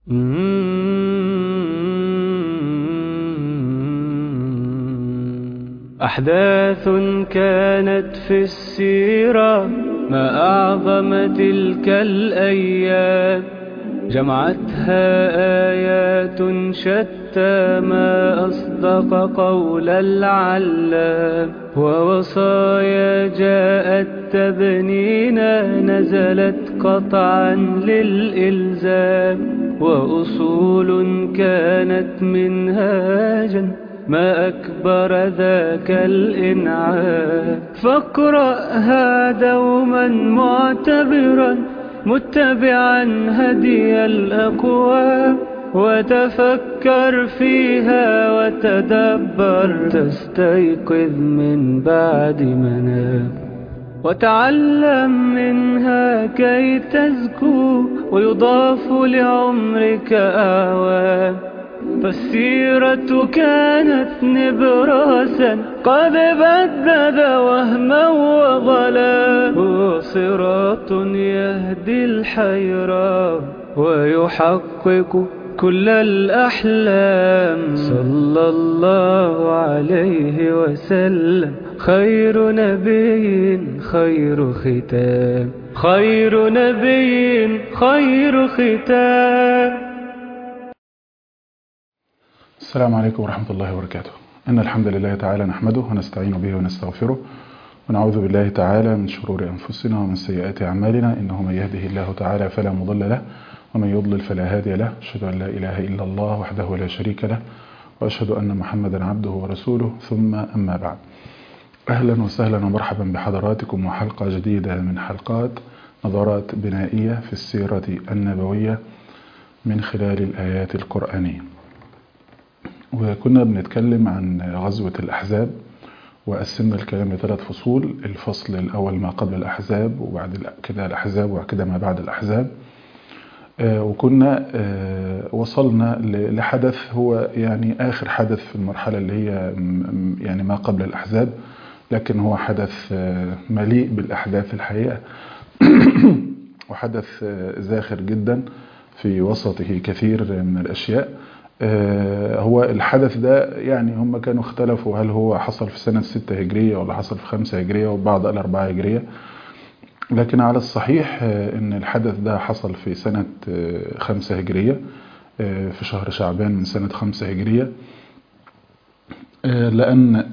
أحداث كانت في السيرة ما أعظم تلك الأيام جمعتها آيات شتى ما أصدق قول العلام ووصايا جاءت تبنينا نزلت قطعا للإلزام وأصول كانت منهاجا ما أكبر ذاك الإنعام فاقرأها دوما معتبرا متبعا هدي الأقوام وتفكر فيها وتدبر تستيقظ من بعد منام وتعلم منها كي تزكو ويضاف لعمرك أعوام فالسيرة كانت نبراسا قد بدد وهما وظلا هو صراط يهدي الحيرة ويحقق كل الأحلام صلى الله عليه وسلم خير نبي خير ختام خير نبي خير ختام السلام عليكم ورحمة الله وبركاته إن الحمد لله تعالى نحمده ونستعين به ونستغفره ونعوذ بالله تعالى من شرور أنفسنا ومن سيئات أعمالنا إنه من يهده الله تعالى فلا مضل له ومن يضلل فلا هادي له أشهد أن لا إله إلا الله وحده لا شريك له وأشهد أن محمدا عبده ورسوله ثم أما بعد أهلا وسهلا ومرحبا بحضراتكم وحلقة جديدة من حلقات نظرات بنائية في السيرة النبوية من خلال الآيات القرآنية وكنا بنتكلم عن غزوة الأحزاب وقسمنا الكلام لثلاث فصول الفصل الأول ما قبل الأحزاب وبعد كده الأحزاب وبعد كده ما بعد الأحزاب وكنا وصلنا لحدث هو يعني آخر حدث في المرحلة اللي هي يعني ما قبل الأحزاب لكن هو حدث مليء بالأحداث الحقيقة وحدث زاخر جدا في وسطه كثير من الأشياء هو الحدث ده يعني هم كانوا اختلفوا هل هو حصل في سنة ستة هجرية ولا حصل في خمسة هجرية وبعض قال أربعة هجرية لكن على الصحيح ان الحدث ده حصل في سنة خمسة هجرية في شهر شعبان من سنة خمسة هجرية لأن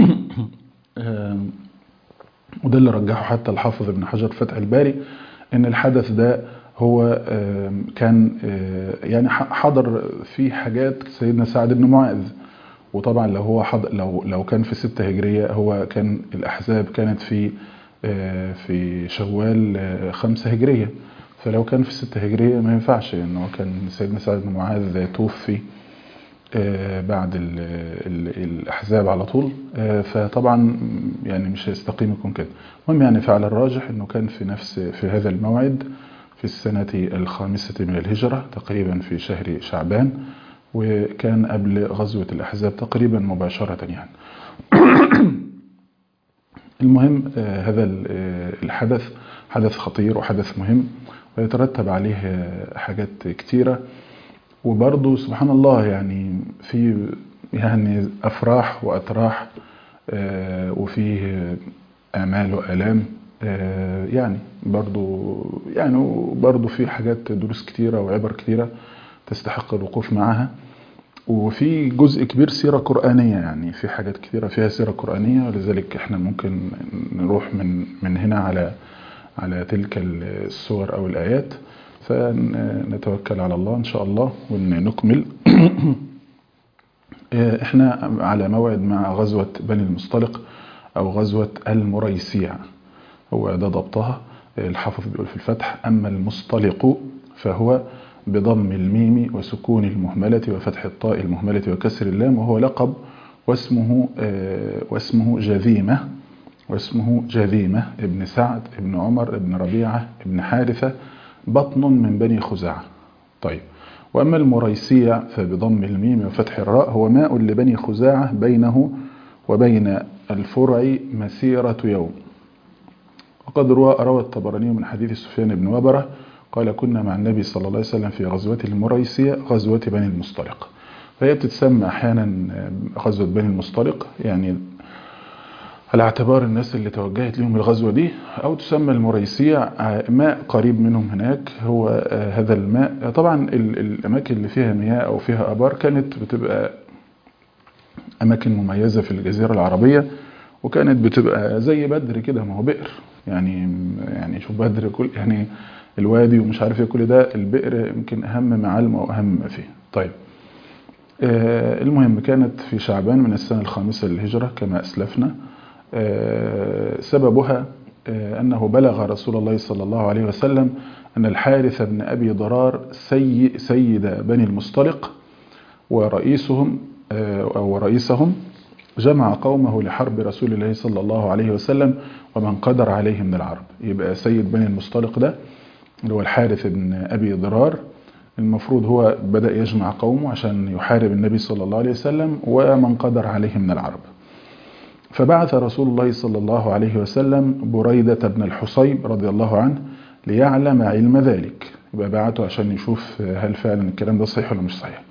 وده اللي رجحه حتى الحافظ ابن حجر فتح الباري ان الحدث ده هو كان يعني حضر فيه حاجات سيدنا سعد بن معاذ وطبعا لو هو حضر لو لو كان في ستة هجرية هو كان الأحزاب كانت في في شوال خمسة هجرية فلو كان في ستة هجرية ما ينفعش انه كان سيدنا سعد بن معاذ توفي بعد ال ال الأحزاب على طول فطبعا يعني مش هيستقيم يكون كده المهم يعني فعلى الراجح انه كان في نفس في هذا الموعد في السنة الخامسة من الهجرة تقريبا في شهر شعبان وكان قبل غزوة الأحزاب تقريبا مباشرة يعني المهم هذا الحدث حدث خطير وحدث مهم ويترتب عليه حاجات كتيرة وبرضه سبحان الله يعني في يعني أفراح وأتراح وفيه آمال وآلام يعني برضو يعني برضو في حاجات دروس كتيرة وعبر كتيرة تستحق الوقوف معها وفي جزء كبير سيرة قرآنية يعني في حاجات كتيرة فيها سيرة قرآنية ولذلك احنا ممكن نروح من من هنا على على تلك السور أو الآيات فنتوكل على الله إن شاء الله ونكمل احنا على موعد مع غزوة بني المصطلق أو غزوة المريسيع هو ده ضبطها الحافظ بيقول في الفتح أما المصطلق فهو بضم الميم وسكون المهملة وفتح الطاء المهملة وكسر اللام وهو لقب واسمه واسمه جذيمة واسمه جذيمة ابن سعد ابن عمر ابن ربيعة ابن حارثة بطن من بني خزاعة طيب وأما المريسيع فبضم الميم وفتح الراء هو ماء لبني خزاعة بينه وبين الفرع مسيرة يوم وقد روى روى الطبراني من حديث سفيان بن وبرة قال كنا مع النبي صلى الله عليه وسلم في غزوة المريسية غزوة بني المصطلق فهي بتتسمى أحيانا غزوة بني المصطلق يعني على اعتبار الناس اللي توجهت لهم الغزوة دي أو تسمى المريسية ماء قريب منهم هناك هو هذا الماء طبعا الأماكن اللي فيها مياه أو فيها أبار كانت بتبقى أماكن مميزة في الجزيرة العربية وكانت بتبقى زي بدر كده ما هو بئر يعني يعني شوف بدر كل يعني الوادي ومش عارف ايه كل ده البئر يمكن أهم معالمه وأهم ما فيه طيب آه المهم كانت في شعبان من السنة الخامسة للهجرة كما أسلفنا آه سببها آه أنه بلغ رسول الله صلى الله عليه وسلم أن الحارث بن أبي ضرار سي سيد بني المصطلق ورئيسهم أو رئيسهم جمع قومه لحرب رسول الله صلى الله عليه وسلم ومن قدر عليه من العرب يبقى سيد بني المصطلق ده اللي هو الحارث بن أبي ضرار المفروض هو بدأ يجمع قومه عشان يحارب النبي صلى الله عليه وسلم ومن قدر عليه من العرب فبعث رسول الله صلى الله عليه وسلم بريدة بن الحصيب رضي الله عنه ليعلم علم ذلك يبقى بعته عشان يشوف هل فعلا الكلام ده صحيح ولا مش صحيح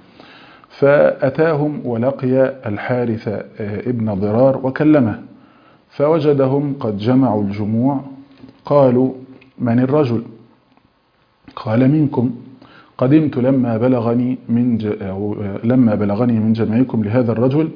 فأتاهم ولقي الحارث ابن ضرار وكلمه فوجدهم قد جمعوا الجموع قالوا من الرجل قال منكم قدمت لما بلغني من ج... أو لما بلغني من جمعكم لهذا الرجل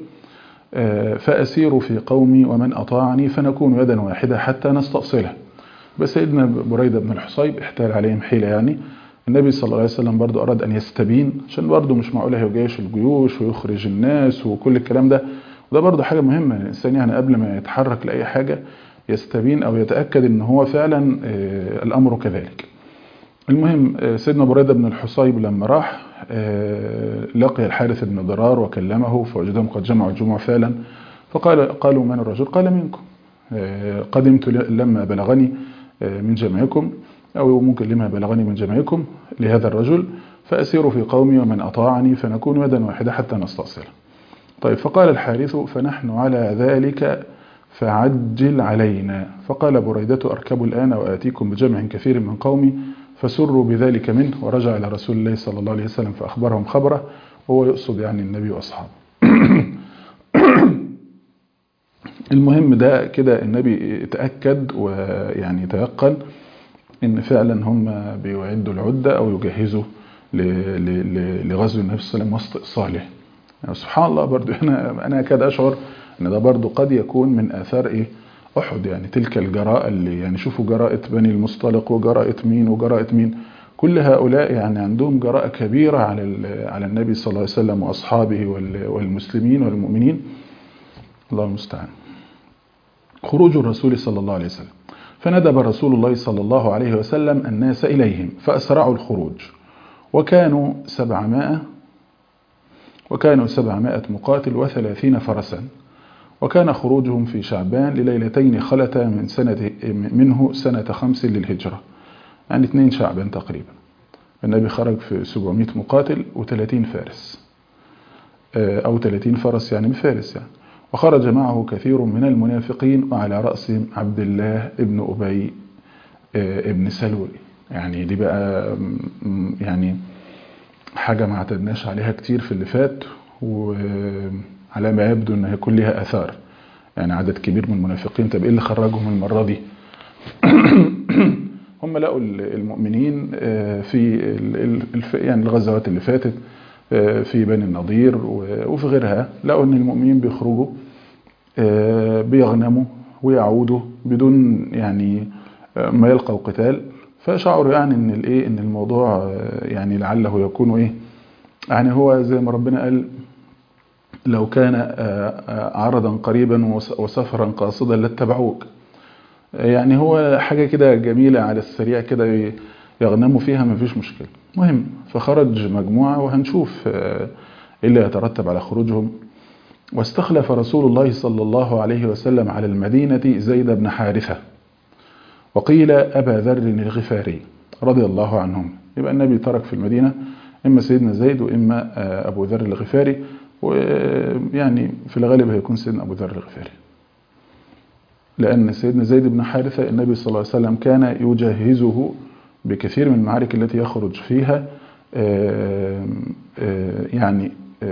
فأسير في قومي ومن أطاعني فنكون يدا واحدة حتى نستأصله بس سيدنا بريدة بن الحصيب احتال عليهم حيلة يعني النبي صلى الله عليه وسلم برضو أراد أن يستبين عشان برضو مش معقول هيجيش الجيوش ويخرج الناس وكل الكلام ده وده برضو حاجة مهمة الإنسان يعني قبل ما يتحرك لأي حاجة يستبين أو يتأكد أن هو فعلا الأمر كذلك المهم سيدنا بريدة بن الحصيب لما راح لقي الحارث بن ضرار وكلمه فوجدهم قد جمعوا الجموع فعلا فقال قالوا من الرجل قال منكم قدمت لما بلغني من جمعكم أو ممكن لما بلغني من جمعكم لهذا الرجل فأسير في قومي ومن أطاعني فنكون يدا واحدة حتى نستأصله طيب فقال الحارث فنحن على ذلك فعجل علينا فقال بريدة أركب الآن وآتيكم بجمع كثير من قومي فسروا بذلك منه ورجع إلى رسول الله صلى الله عليه وسلم فأخبرهم خبره وهو يقصد يعني النبي وأصحابه المهم ده كده النبي تأكد ويعني تيقن ان فعلا هم بيعدوا العدة او يجهزوا لغزو النبي صلى الله عليه وسلم واستئصاله يعني سبحان الله برضو انا انا اكاد اشعر ان ده برضو قد يكون من اثار ايه احد يعني تلك الجراءة اللي يعني شوفوا جراءة بني المصطلق وجراءة مين وجراءة مين كل هؤلاء يعني عندهم جراءة كبيرة على على النبي صلى الله عليه وسلم واصحابه والمسلمين والمؤمنين الله المستعان خروج الرسول صلى الله عليه وسلم فندب رسول الله صلى الله عليه وسلم الناس إليهم فأسرعوا الخروج وكانوا سبعمائة وكانوا سبعمائة مقاتل وثلاثين فرسا وكان خروجهم في شعبان لليلتين خلتا من سنة منه سنة خمس للهجرة يعني اثنين شعبان تقريبا النبي خرج في 700 مقاتل و30 فارس أو 30 فرس يعني بفارس يعني وخرج معه كثير من المنافقين وعلى رأسهم عبد الله ابن أبي ابن سلول يعني دي بقى يعني حاجة ما اعتدناش عليها كتير في اللي فات وعلى ما يبدو ان هيكون لها اثار يعني عدد كبير من المنافقين طب ايه اللي خرجهم المرة دي هم لقوا المؤمنين في يعني الغزوات اللي فاتت في بني النضير وفي غيرها لقوا ان المؤمنين بيخرجوا بيغنموا ويعودوا بدون يعني ما يلقوا قتال فشعروا يعني ان الايه ان الموضوع يعني لعله يكون ايه يعني هو زي ما ربنا قال لو كان عرضا قريبا وسفرا قاصدا لاتبعوك يعني هو حاجة كده جميلة على السريع كده يغنموا فيها ما فيش مشكلة مهم فخرج مجموعة وهنشوف ايه اللي يترتب على خروجهم واستخلف رسول الله صلى الله عليه وسلم على المدينة زيد بن حارثة وقيل أبا ذر الغفاري رضي الله عنهم يبقى النبي ترك في المدينة إما سيدنا زيد وإما أبو ذر الغفاري ويعني في الغالب هيكون سيدنا أبو ذر الغفاري لأن سيدنا زيد بن حارثة النبي صلى الله عليه وسلم كان يجهزه بكثير من المعارك التي يخرج فيها يعني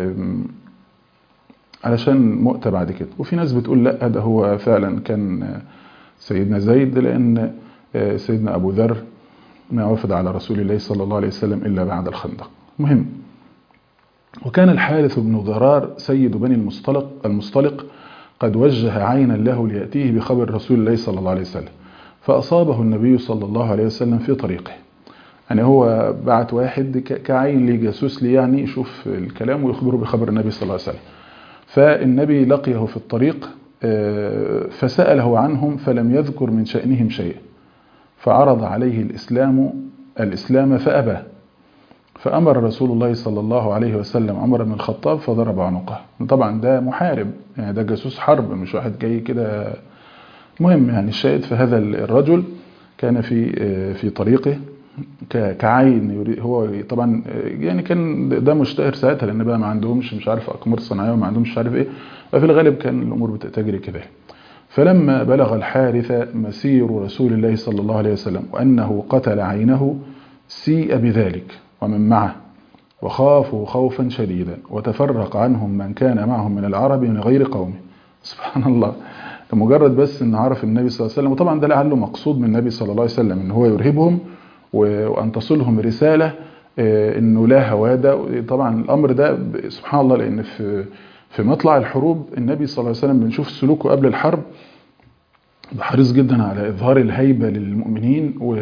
علشان مؤتة بعد كده وفي ناس بتقول لا ده هو فعلا كان سيدنا زيد لأن سيدنا أبو ذر ما وفد على رسول الله صلى الله عليه وسلم إلا بعد الخندق مهم وكان الحارث بن ضرار سيد بني المصطلق المصطلق قد وجه عينا له ليأتيه بخبر رسول الله صلى الله عليه وسلم فأصابه النبي صلى الله عليه وسلم في طريقه يعني هو بعت واحد كعين لي جاسوس لي يعني يشوف الكلام ويخبره بخبر النبي صلى الله عليه وسلم فالنبي لقيه في الطريق فسأله عنهم فلم يذكر من شأنهم شيء فعرض عليه الإسلام الإسلام فأبى فأمر رسول الله صلى الله عليه وسلم عمر بن الخطاب فضرب عنقه طبعا ده محارب يعني ده جاسوس حرب مش واحد جاي كده مهم يعني الشاهد في هذا الرجل كان في في طريقه كعين يريد هو طبعا يعني كان ده مشتهر ساعتها لان بقى ما عندهمش مش عارف اقمار صناعيه وما عندهمش مش عارف ايه ففي الغالب كان الامور بتجري كده فلما بلغ الحارث مسير رسول الله صلى الله عليه وسلم وانه قتل عينه سيء بذلك ومن معه وخافوا خوفا شديدا وتفرق عنهم من كان معهم من العرب من غير قومه سبحان الله لمجرد بس ان عرف النبي صلى الله عليه وسلم وطبعا ده لعله مقصود من النبي صلى الله عليه وسلم ان هو يرهبهم وان تصلهم رساله انه لا هواده طبعا الامر ده سبحان الله لان في في مطلع الحروب النبي صلى الله عليه وسلم بنشوف سلوكه قبل الحرب حريص جدا على اظهار الهيبه للمؤمنين و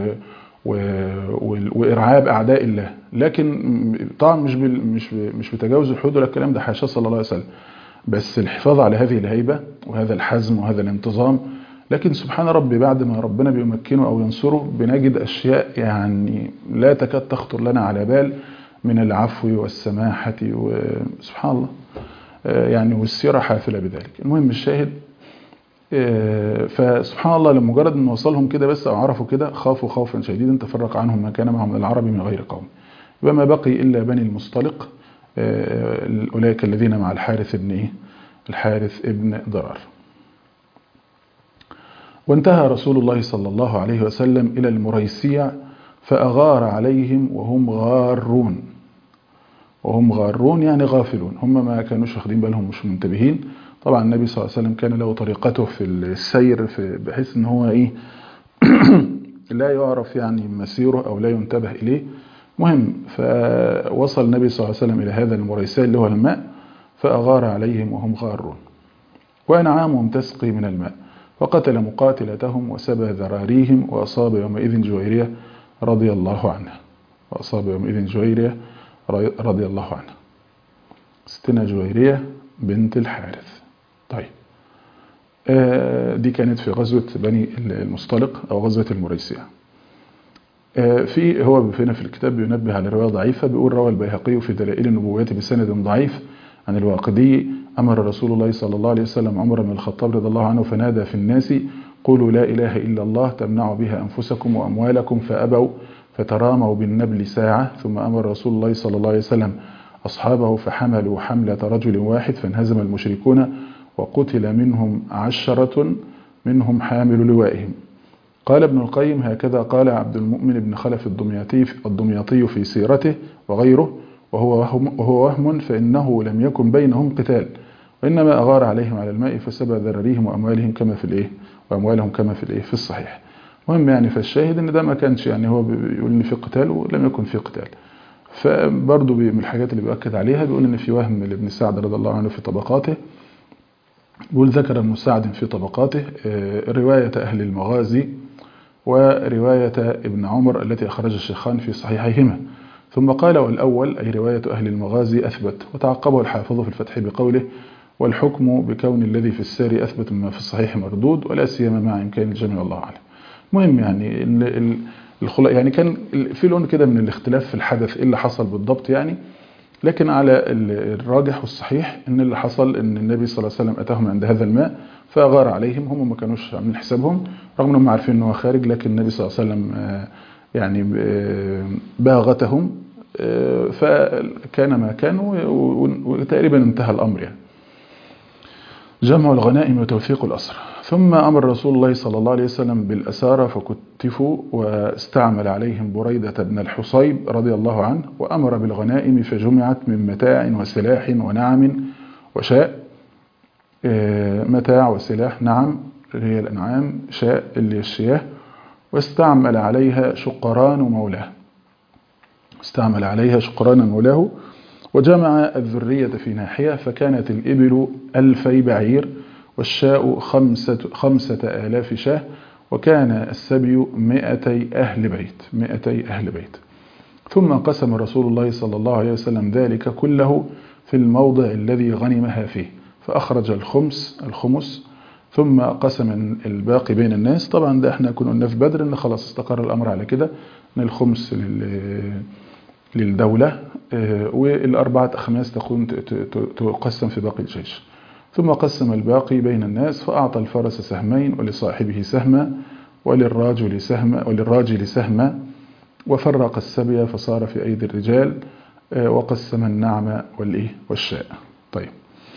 وارعاب اعداء الله لكن طبعا مش مش مش بتجاوز الحدود ولا الكلام ده حاشاه صلى الله عليه وسلم بس الحفاظ على هذه الهيبه وهذا الحزم وهذا الانتظام لكن سبحان ربي بعد ما ربنا بيمكنه او ينصره بنجد اشياء يعني لا تكاد تخطر لنا على بال من العفو والسماحه وسبحان الله يعني والسيره حافله بذلك المهم الشاهد فسبحان الله لمجرد ان وصلهم كده بس او عرفوا كده خافوا خوفا شديدا تفرق عنهم ما كان معهم من العرب من غير قوم يبقى ما بقي الا بني المصطلق اولئك الذين مع الحارث ابن ايه الحارث ابن ضرار وانتهى رسول الله صلى الله عليه وسلم الى المريسيع فاغار عليهم وهم غارون وهم غارون يعني غافلون هم ما كانوش واخدين بالهم مش منتبهين طبعا النبي صلى الله عليه وسلم كان له طريقته في السير في بحيث ان هو ايه لا يعرف يعني مسيره او لا ينتبه اليه مهم فوصل النبي صلى الله عليه وسلم الى هذا المريسال اللي هو الماء فاغار عليهم وهم غارون وانعامهم تسقي من الماء وقتل مقاتلتهم وسبى ذراريهم واصاب يومئذ جويريه رضي الله عنها واصاب يومئذ جويريه رضي الله عنها ستنا جويريه بنت الحارث طيب آه دي كانت في غزوة بني المصطلق أو غزوة المريسيع آه في هو هنا في الكتاب بينبه على رواية ضعيفة بيقول روى البيهقي في دلائل النبوات بسند ضعيف عن الواقدي أمر رسول الله صلى الله عليه وسلم عمر بن الخطاب رضي الله عنه فنادى في الناس قولوا لا إله إلا الله تمنعوا بها أنفسكم وأموالكم فأبوا فتراموا بالنبل ساعة ثم أمر رسول الله صلى الله عليه وسلم أصحابه فحملوا حملة رجل واحد فانهزم المشركون وقتل منهم عشرة منهم حامل لوائهم قال ابن القيم هكذا قال عبد المؤمن بن خلف الدمياطي الدمياطي في سيرته وغيره وهو وهم, وهو وهم فإنه لم يكن بينهم قتال وإنما أغار عليهم على الماء فسبى ذراريهم وأموالهم كما في الإيه وأموالهم كما في الإيه في الصحيح مهم يعني فالشاهد إن ده ما كانش يعني هو بيقول إن في قتال ولم يكن في قتال فبرضه من الحاجات اللي بيؤكد عليها بيقول ان في وهم لابن سعد رضي الله عنه في طبقاته بيقول ذكر ابن سعد في طبقاته رواية أهل المغازي ورواية ابن عمر التي أخرج الشيخان في صحيحيهما ثم قال والأول أي رواية أهل المغازي أثبت وتعقبه الحافظ في الفتح بقوله والحكم بكون الذي في السار أثبت مما في الصحيح مردود ولا سيما مع إمكان الجمع والله أعلم مهم يعني الخلا يعني كان في لون كده من الاختلاف في الحدث ايه اللي حصل بالضبط يعني لكن على الراجح والصحيح ان اللي حصل ان النبي صلى الله عليه وسلم اتاهم عند هذا الماء فاغار عليهم هم ما كانوش عاملين حسابهم رغم انهم عارفين ان هو خارج لكن النبي صلى الله عليه وسلم يعني باغتهم فكان ما كان وتقريبا انتهى الامر يعني جمع الغنائم وتوثيق الأسرى ثم أمر رسول الله صلى الله عليه وسلم بالأسارة فكتفوا واستعمل عليهم بريدة بن الحصيب رضي الله عنه وأمر بالغنائم فجمعت من متاع وسلاح ونعم وشاء متاع وسلاح نعم اللي هي الأنعام شاء اللي الشياه واستعمل عليها شقران مولاه استعمل عليها شقران مولاه وجمع الذرية في ناحية فكانت الإبل ألفي بعير والشاء خمسة, خمسة آلاف شاه وكان السبي مئتي أهل بيت مئتي أهل بيت ثم قسم رسول الله صلى الله عليه وسلم ذلك كله في الموضع الذي غنمها فيه فأخرج الخمس الخمس ثم قسم الباقي بين الناس طبعا ده احنا كنا قلنا في بدر ان خلاص استقر الامر على كده ان الخمس للدولة والأربعة أخماس تكون تقسم في باقي الجيش ثم قسم الباقي بين الناس فأعطى الفرس سهمين ولصاحبه سهما وللراجل سهما وللراجل سهما وفرق السبي فصار في أيدي الرجال وقسم النعم والإيه والشاء طيب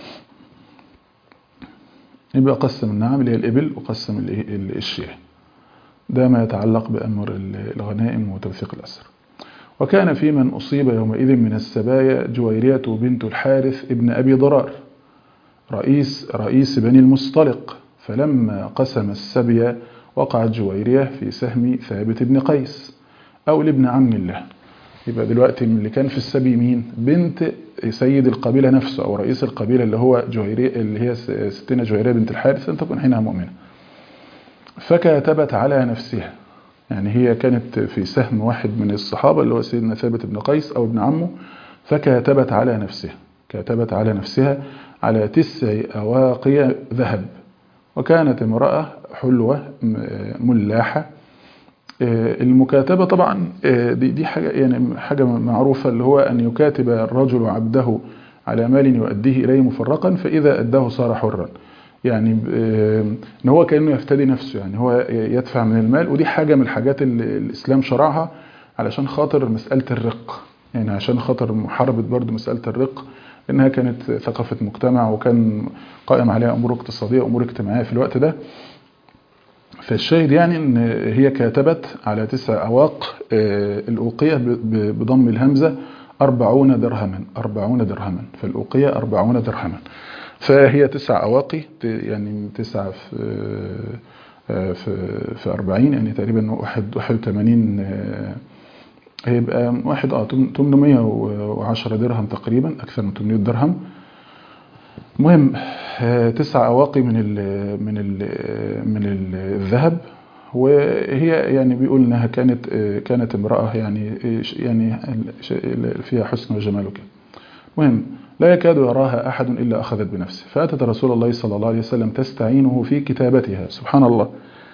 يبقى قسم النعم اللي هي الإبل وقسم الشياه ده ما يتعلق بأمر الغنائم وتوثيق الأسر وكان في من أصيب يومئذ من السبايا جويرية بنت الحارث ابن أبي ضرار رئيس, رئيس بني المصطلق فلما قسم السبي وقعت جويرية في سهم ثابت بن قيس أو لابن عم الله يبقى دلوقتي اللي كان في السبي مين بنت سيد القبيلة نفسه أو رئيس القبيلة اللي هو جويرية اللي هي ستنا جويرية بنت الحارث أن تكون حينها مؤمنة فكاتبت على نفسها يعني هي كانت في سهم واحد من الصحابة اللي هو سيدنا ثابت بن قيس أو ابن عمه فكاتبت على نفسها كاتبت على نفسها على تسع أواقي ذهب وكانت امرأة حلوة ملاحة المكاتبة طبعا دي, دي حاجة يعني حاجة معروفة اللي هو أن يكاتب الرجل عبده على مال يؤديه إليه مفرقا فإذا أداه صار حرا يعني ان هو كانه يفتدي نفسه يعني هو يدفع من المال ودي حاجه من الحاجات اللي الاسلام شرعها علشان خاطر مساله الرق يعني عشان خاطر محاربه برضه مساله الرق انها كانت ثقافه مجتمع وكان قائم عليها امور اقتصاديه وامور اجتماعيه في الوقت ده فالشاهد يعني ان هي كاتبت على تسع اواق الاوقيه بضم الهمزه أربعون درهما أربعون درهما فالأوقية أربعون درهما فهي تسع أواقي يعني تسعة في في في 40 يعني تقريبا 81 هيبقى واحد اه 810 درهم تقريبا أكثر من 800 درهم المهم تسع أواقي من ال من ال من الذهب وهي يعني بيقول انها كانت كانت امراه يعني يعني فيها حسن وجمال وكده المهم لا يكاد يراها أحد إلا أخذت بنفسه فأتت رسول الله صلى الله عليه وسلم تستعينه في كتابتها سبحان الله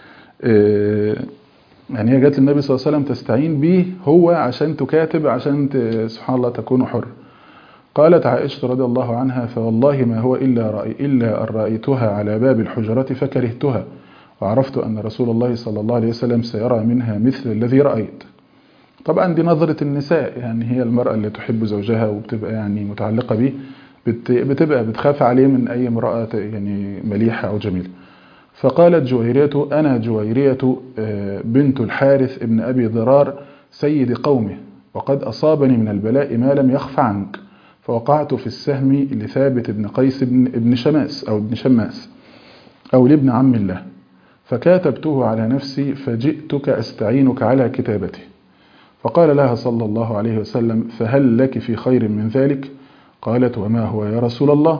يعني هي جت للنبي صلى الله عليه وسلم تستعين به هو عشان تكاتب عشان سبحان الله تكون حر قالت عائشة رضي الله عنها فوالله ما هو إلا رأي إلا أن رأيتها على باب الحجرة فكرهتها وعرفت أن رسول الله صلى الله عليه وسلم سيرى منها مثل الذي رأيت طبعا دي نظرة النساء يعني هي المرأة اللي تحب زوجها وبتبقى يعني متعلقة به بتبقى بتخاف عليه من أي امرأة يعني مليحة أو جميلة فقالت جويرية أنا جويرية بنت الحارث ابن أبي ضرار سيد قومه وقد أصابني من البلاء ما لم يخف عنك فوقعت في السهم لثابت بن قيس بن, ابن شماس أو ابن شماس أو لابن عم الله فكاتبته على نفسي فجئتك أستعينك على كتابته فقال لها صلى الله عليه وسلم فهل لك في خير من ذلك قالت وما هو يا رسول الله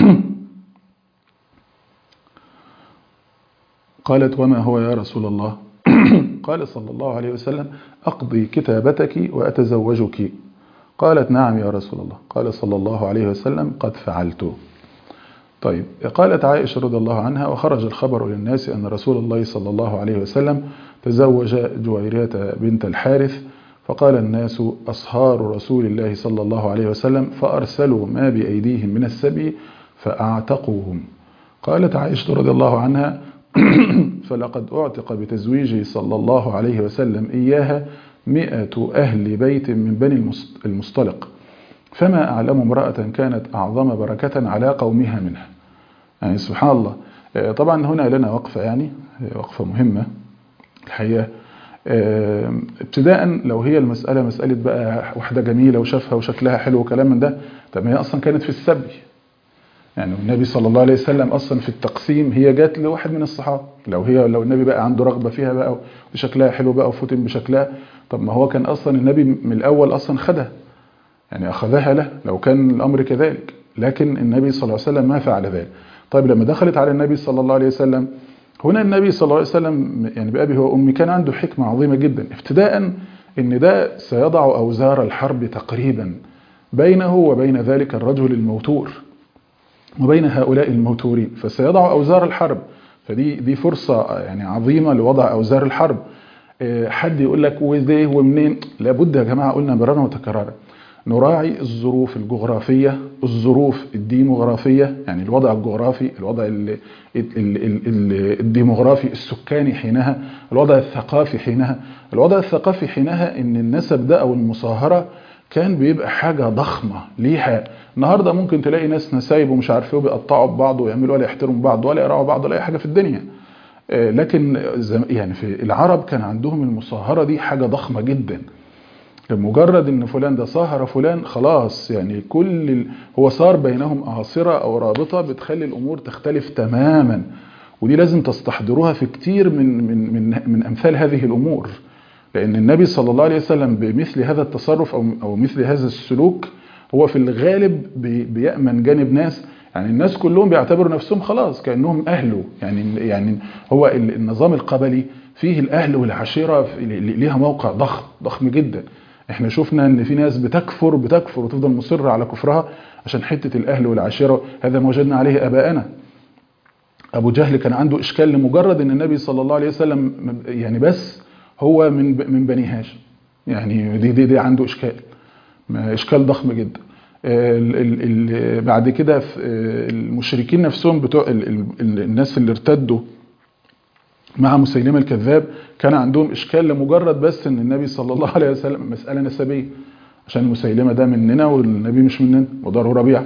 قالت وما هو يا رسول الله قال صلى الله عليه وسلم أقضي كتابتك وأتزوجك قالت نعم يا رسول الله قال صلى الله عليه وسلم قد فعلت طيب قالت عائشة رضي الله عنها وخرج الخبر للناس أن رسول الله صلى الله عليه وسلم تزوج جويرية بنت الحارث فقال الناس أصهار رسول الله صلى الله عليه وسلم فأرسلوا ما بأيديهم من السبي فأعتقوهم قالت عائشة رضي الله عنها فلقد أعتق بتزويجه صلى الله عليه وسلم إياها مئة أهل بيت من بني المصطلق فما أعلم امرأة كانت أعظم بركة على قومها منها يعني سبحان الله طبعا هنا لنا وقفة يعني وقفة مهمة الحقيقة ابتداء لو هي المسألة مسألة بقى واحدة جميلة وشافها وشكلها حلو وكلام من ده طب هي أصلا كانت في السبي يعني النبي صلى الله عليه وسلم أصلا في التقسيم هي جات لواحد من الصحابة لو هي لو النبي بقى عنده رغبة فيها بقى وشكلها حلو بقى وفتن بشكلها طب ما هو كان أصلا النبي من الأول أصلا خدها يعني أخذها له لو كان الأمر كذلك لكن النبي صلى الله عليه وسلم ما فعل ذلك طيب لما دخلت على النبي صلى الله عليه وسلم هنا النبي صلى الله عليه وسلم يعني بأبي هو أمي كان عنده حكمة عظيمة جدا ابتداء ان ده سيضع أوزار الحرب تقريبا بينه وبين ذلك الرجل الموتور وبين هؤلاء الموتورين فسيضع أوزار الحرب فدي دي فرصة يعني عظيمة لوضع أوزار الحرب حد يقول لك وازاي ومنين لابد يا جماعة قلنا مرارا وتكرارا نراعي الظروف الجغرافية الظروف الديموغرافية يعني الوضع الجغرافي الوضع ال ال ال الديموغرافي السكاني حينها الوضع الثقافي حينها الوضع الثقافي حينها ان النسب ده او المصاهرة كان بيبقى حاجة ضخمة ليها النهاردة ممكن تلاقي ناس نسايب ومش عارف ايه وبيقطعوا ببعض ويعملوا ولا يحترموا بعض ولا يقرعوا بعض ولا اي حاجة في الدنيا لكن يعني في العرب كان عندهم المصاهرة دي حاجة ضخمة جدا لمجرد ان فلان ده صاهر فلان خلاص يعني كل ال... هو صار بينهم اعاصره او رابطه بتخلي الامور تختلف تماما ودي لازم تستحضروها في كتير من من من من امثال هذه الامور لان النبي صلى الله عليه وسلم بمثل هذا التصرف او او مثل هذا السلوك هو في الغالب بي... بيامن جانب ناس يعني الناس كلهم بيعتبروا نفسهم خلاص كانهم اهله يعني يعني هو النظام القبلي فيه الاهل والعشيره ليها موقع ضخم ضخم جدا احنا شفنا ان في ناس بتكفر بتكفر وتفضل مصرة على كفرها عشان حتة الاهل والعشيرة هذا ما وجدنا عليه اباءنا ابو جهل كان عنده اشكال لمجرد ان النبي صلى الله عليه وسلم يعني بس هو من من بني هاشم يعني دي دي, دي عنده اشكال اشكال ضخم جدا ال ال ال بعد كده المشركين نفسهم بتوع الناس اللي ارتدوا مع مسيلمة الكذاب كان عندهم إشكال لمجرد بس أن النبي صلى الله عليه وسلم مسألة نسبية عشان مسيلمة ده مننا والنبي مش مننا وضره ربيع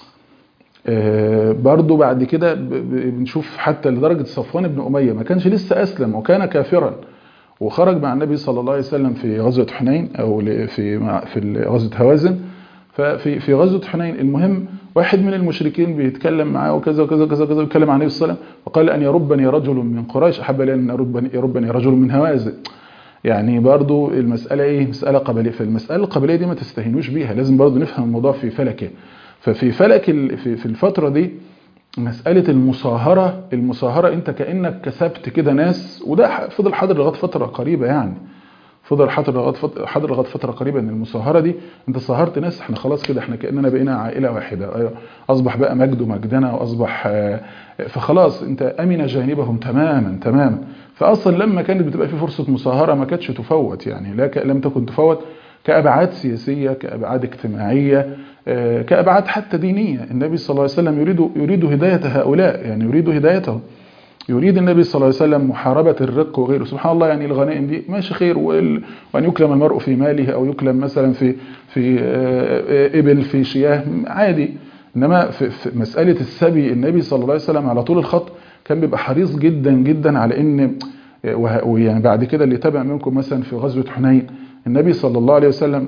برضو بعد كده بنشوف حتى لدرجة صفوان بن أمية ما كانش لسه أسلم وكان كافرا وخرج مع النبي صلى الله عليه وسلم في غزوة حنين أو في في غزوة هوازن ففي في غزوة حنين المهم واحد من المشركين بيتكلم معاه وكذا وكذا وكذا وكذا ويتكلم عن النبي صلى الله عليه وسلم وقال أن يربني رجل من قريش أحب لي أن يربني, يربني رجل من هوازن يعني برضو المسألة إيه مسألة قبلية فالمسألة القبلية دي ما تستهينوش بيها لازم برضو نفهم الموضوع في فلكه ففي فلك في, في الفترة دي مسألة المصاهرة المصاهرة انت كأنك كسبت كده ناس وده فضل حاضر لغاية فترة قريبة يعني فضل حاضر لغايه فتره حاضر لغايه فتره قريبه ان المصاهره دي انت صاهرت ناس احنا خلاص كده احنا كاننا بقينا عائله واحده اصبح بقى مجد مجدنا واصبح فخلاص انت امن جانبهم تماما تماما فاصلا لما كانت بتبقى في فرصه مصاهره ما كانتش تفوت يعني لا لم تكن تفوت كابعاد سياسيه كابعاد اجتماعيه كابعاد حتى دينيه النبي صلى الله عليه وسلم يريد يريد هدايه هؤلاء يعني يريد هدايتهم يريد النبي صلى الله عليه وسلم محاربة الرق وغيره سبحان الله يعني الغنائم دي ماشي خير وأن يكلم المرء في ماله أو يكلم مثلا في في إبل في شياه عادي إنما في, في مسألة السبي النبي صلى الله عليه وسلم على طول الخط كان بيبقى حريص جدا جدا على إن ويعني بعد كده اللي تابع منكم مثلا في غزوة حنين النبي صلى الله عليه وسلم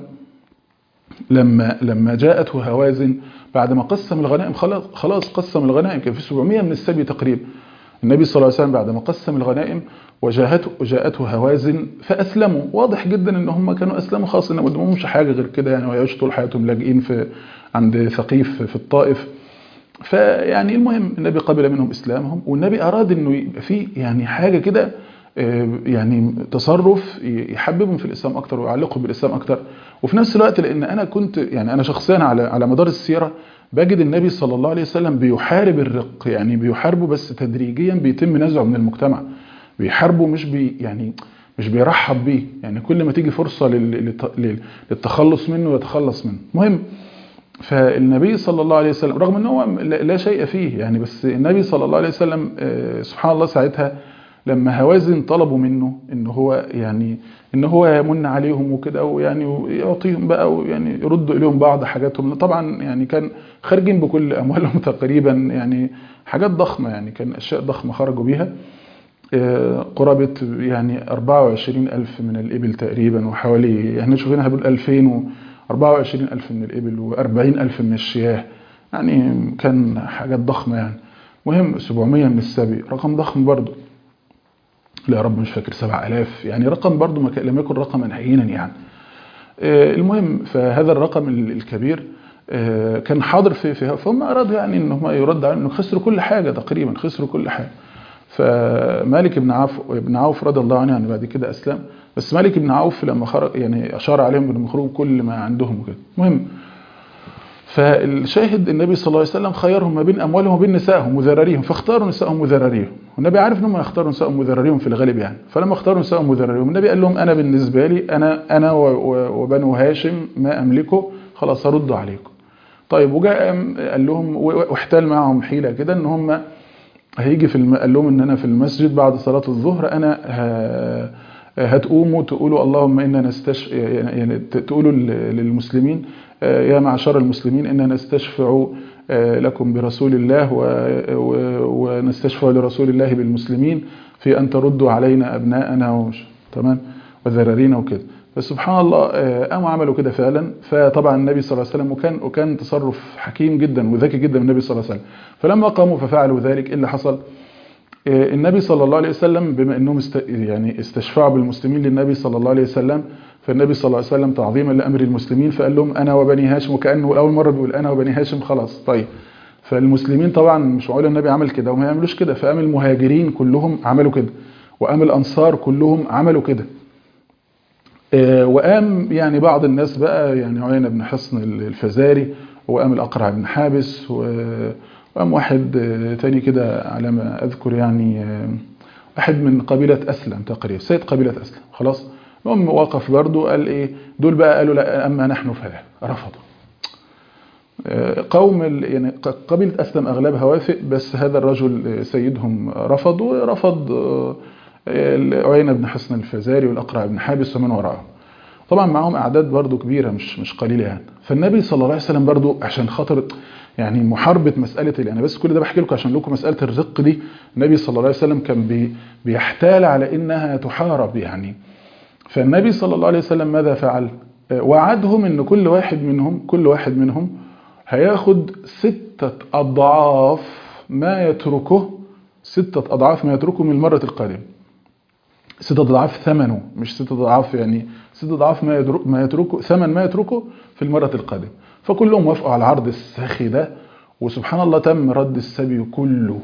لما لما جاءته هوازن بعد ما قسم الغنائم خلاص خلاص قسم الغنائم كان في 700 من السبي تقريبا النبي صلى الله عليه وسلم بعد ما قسم الغنائم وجاءته وجاءته هوازن فاسلموا واضح جدا ان هم كانوا اسلموا خاص ان ما قدمهمش حاجه غير كده يعني ويعيشوا طول حياتهم لاجئين في عند ثقيف في الطائف فيعني المهم النبي قبل منهم اسلامهم والنبي اراد انه يبقى في يعني حاجه كده يعني تصرف يحببهم في الاسلام اكتر ويعلقهم بالاسلام اكتر وفي نفس الوقت لان انا كنت يعني انا شخصيا على على مدار السيره بجد النبي صلى الله عليه وسلم بيحارب الرق يعني بيحاربه بس تدريجيا بيتم نزعه من المجتمع بيحاربه مش بي يعني مش بيرحب بيه يعني كل ما تيجي فرصة للتخلص منه يتخلص منه مهم فالنبي صلى الله عليه وسلم رغم ان هو لا شيء فيه يعني بس النبي صلى الله عليه وسلم سبحان الله ساعتها لما هوازن طلبوا منه ان هو يعني ان هو يمن عليهم وكده ويعني يعطيهم بقى ويعني يردوا اليهم بعض حاجاتهم طبعا يعني كان خارجين بكل اموالهم تقريبا يعني حاجات ضخمه يعني كان اشياء ضخمه خرجوا بيها قرابة يعني 24 ألف من الإبل تقريبا وحوالي احنا شوفينها بال 2000 و 24 ألف من الإبل و 40 ألف من الشياه يعني كان حاجات ضخمة يعني مهم 700 من السبي رقم ضخم برضه لا يا رب مش فاكر 7000 يعني رقم برضه ما لم يكن رقما هينا يعني المهم فهذا الرقم الكبير كان حاضر في فيها فهم أرادوا يعني ان هم يرد عليهم انه خسروا كل حاجة تقريبا خسروا كل حاجة فمالك بن عوف ابن عوف رضي الله عنه يعني بعد كده اسلم بس مالك بن عوف لما خرج يعني اشار عليهم بانهم يخرجوا كل ما عندهم وكده المهم فالشاهد النبي صلى الله عليه وسلم خيرهم ما بين اموالهم وبين نسائهم وذراريهم فاختاروا نسائهم وذراريهم والنبي عارف انهم يختاروا نسائهم وذراريهم في الغالب يعني فلما اختاروا نسائهم وذراريهم النبي قال لهم انا بالنسبه لي انا انا وبنو هاشم ما املكه خلاص هرد عليكم طيب وجاء قال لهم واحتال معهم حيله كده ان هم هيجي في الم... قال لهم ان انا في المسجد بعد صلاه الظهر انا ه... هتقوموا تقولوا اللهم انا نستش يعني تقولوا للمسلمين يا معشر المسلمين انا نستشفع لكم برسول الله و... و... ونستشفع لرسول الله بالمسلمين في ان تردوا علينا ابناءنا وش... تمام وذرارينا وكده فسبحان الله قاموا عملوا كده فعلا فطبعا النبي صلى الله عليه وسلم وكان وكان تصرف حكيم جدا وذكي جدا من النبي صلى الله عليه وسلم فلما قاموا ففعلوا ذلك ايه اللي حصل النبي صلى الله عليه وسلم بما انهم است يعني استشفعوا بالمسلمين للنبي صلى الله عليه وسلم فالنبي صلى الله عليه وسلم تعظيما لامر المسلمين فقال لهم انا وبني هاشم وكانه اول مره بيقول انا وبني هاشم خلاص طيب فالمسلمين طبعا مش معقول النبي عمل كده وما يعملوش كده فقام المهاجرين كلهم عملوا كده وقام الانصار كلهم عملوا كده وقام يعني بعض الناس بقى يعني عيينة بن حصن الفزاري وقام الأقرع بن حابس وقام واحد تاني كده على ما أذكر يعني واحد من قبيلة أسلم تقريبا سيد قبيلة أسلم خلاص المهم وقف برضه قال إيه دول بقى قالوا لا أما نحن فلا رفضوا قوم يعني قبيلة أسلم أغلبها وافق بس هذا الرجل سيدهم رفض ورفض عيينة بن حسن الفزاري والأقرع بن حابس ومن وراءهم طبعا معهم أعداد برضو كبيرة مش مش قليلة يعني فالنبي صلى الله عليه وسلم برضو عشان خاطر يعني محاربة مسألة اللي أنا بس كل ده بحكي لكم عشان لكم مسألة الرق دي النبي صلى الله عليه وسلم كان بي بيحتال على إنها تحارب يعني فالنبي صلى الله عليه وسلم ماذا فعل وعدهم إن كل واحد منهم كل واحد منهم هياخد ستة أضعاف ما يتركه ستة أضعاف ما يتركه من المرة القادمة ستة أضعاف ثمنه مش ستة أضعاف يعني ستة أضعاف ما يترك ما يتركه ثمن ما يتركه في المرة القادمة فكلهم وافقوا على العرض الساخي ده وسبحان الله تم رد السبي كله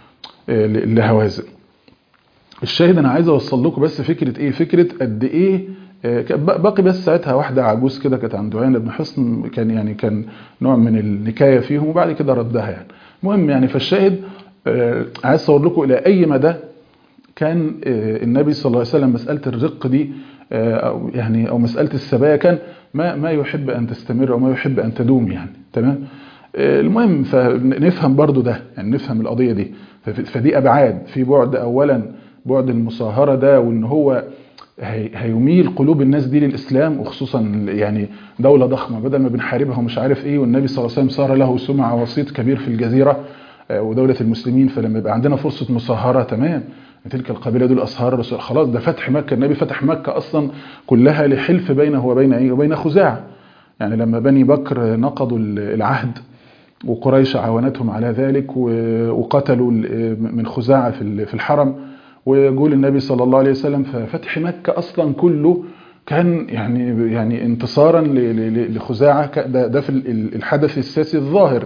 لهوازن الشاهد انا عايز اوصل لكم بس فكره ايه فكره قد ايه باقي بس ساعتها واحده عجوز كده كانت عند عيان بن حصن كان يعني كان نوع من النكايه فيهم وبعد كده ردها يعني المهم يعني فالشاهد عايز اصور لكم الى اي مدى كان النبي صلى الله عليه وسلم مساله الرق دي او يعني او مساله السبايا كان ما ما يحب ان تستمر او ما يحب ان تدوم يعني تمام المهم فنفهم برضو ده يعني نفهم القضيه دي فدي ابعاد في بعد اولا بعد المصاهره ده وان هو هيميل قلوب الناس دي للاسلام وخصوصا يعني دوله ضخمه بدل ما بنحاربها ومش عارف ايه والنبي صلى الله عليه وسلم صار له سمعه وسيط كبير في الجزيره ودوله المسلمين فلما يبقى عندنا فرصه مصاهره تمام تلك القبيله دول اصهار الرسول خلاص ده فتح مكه النبي فتح مكه اصلا كلها لحلف بينه وبين ايه وبين خزاعه يعني لما بني بكر نقضوا العهد وقريش عاونتهم على ذلك وقتلوا من خزاعه في الحرم ويقول النبي صلى الله عليه وسلم ففتح مكة أصلا كله كان يعني يعني انتصارا لخزاعة ده, ده في الحدث السياسي الظاهر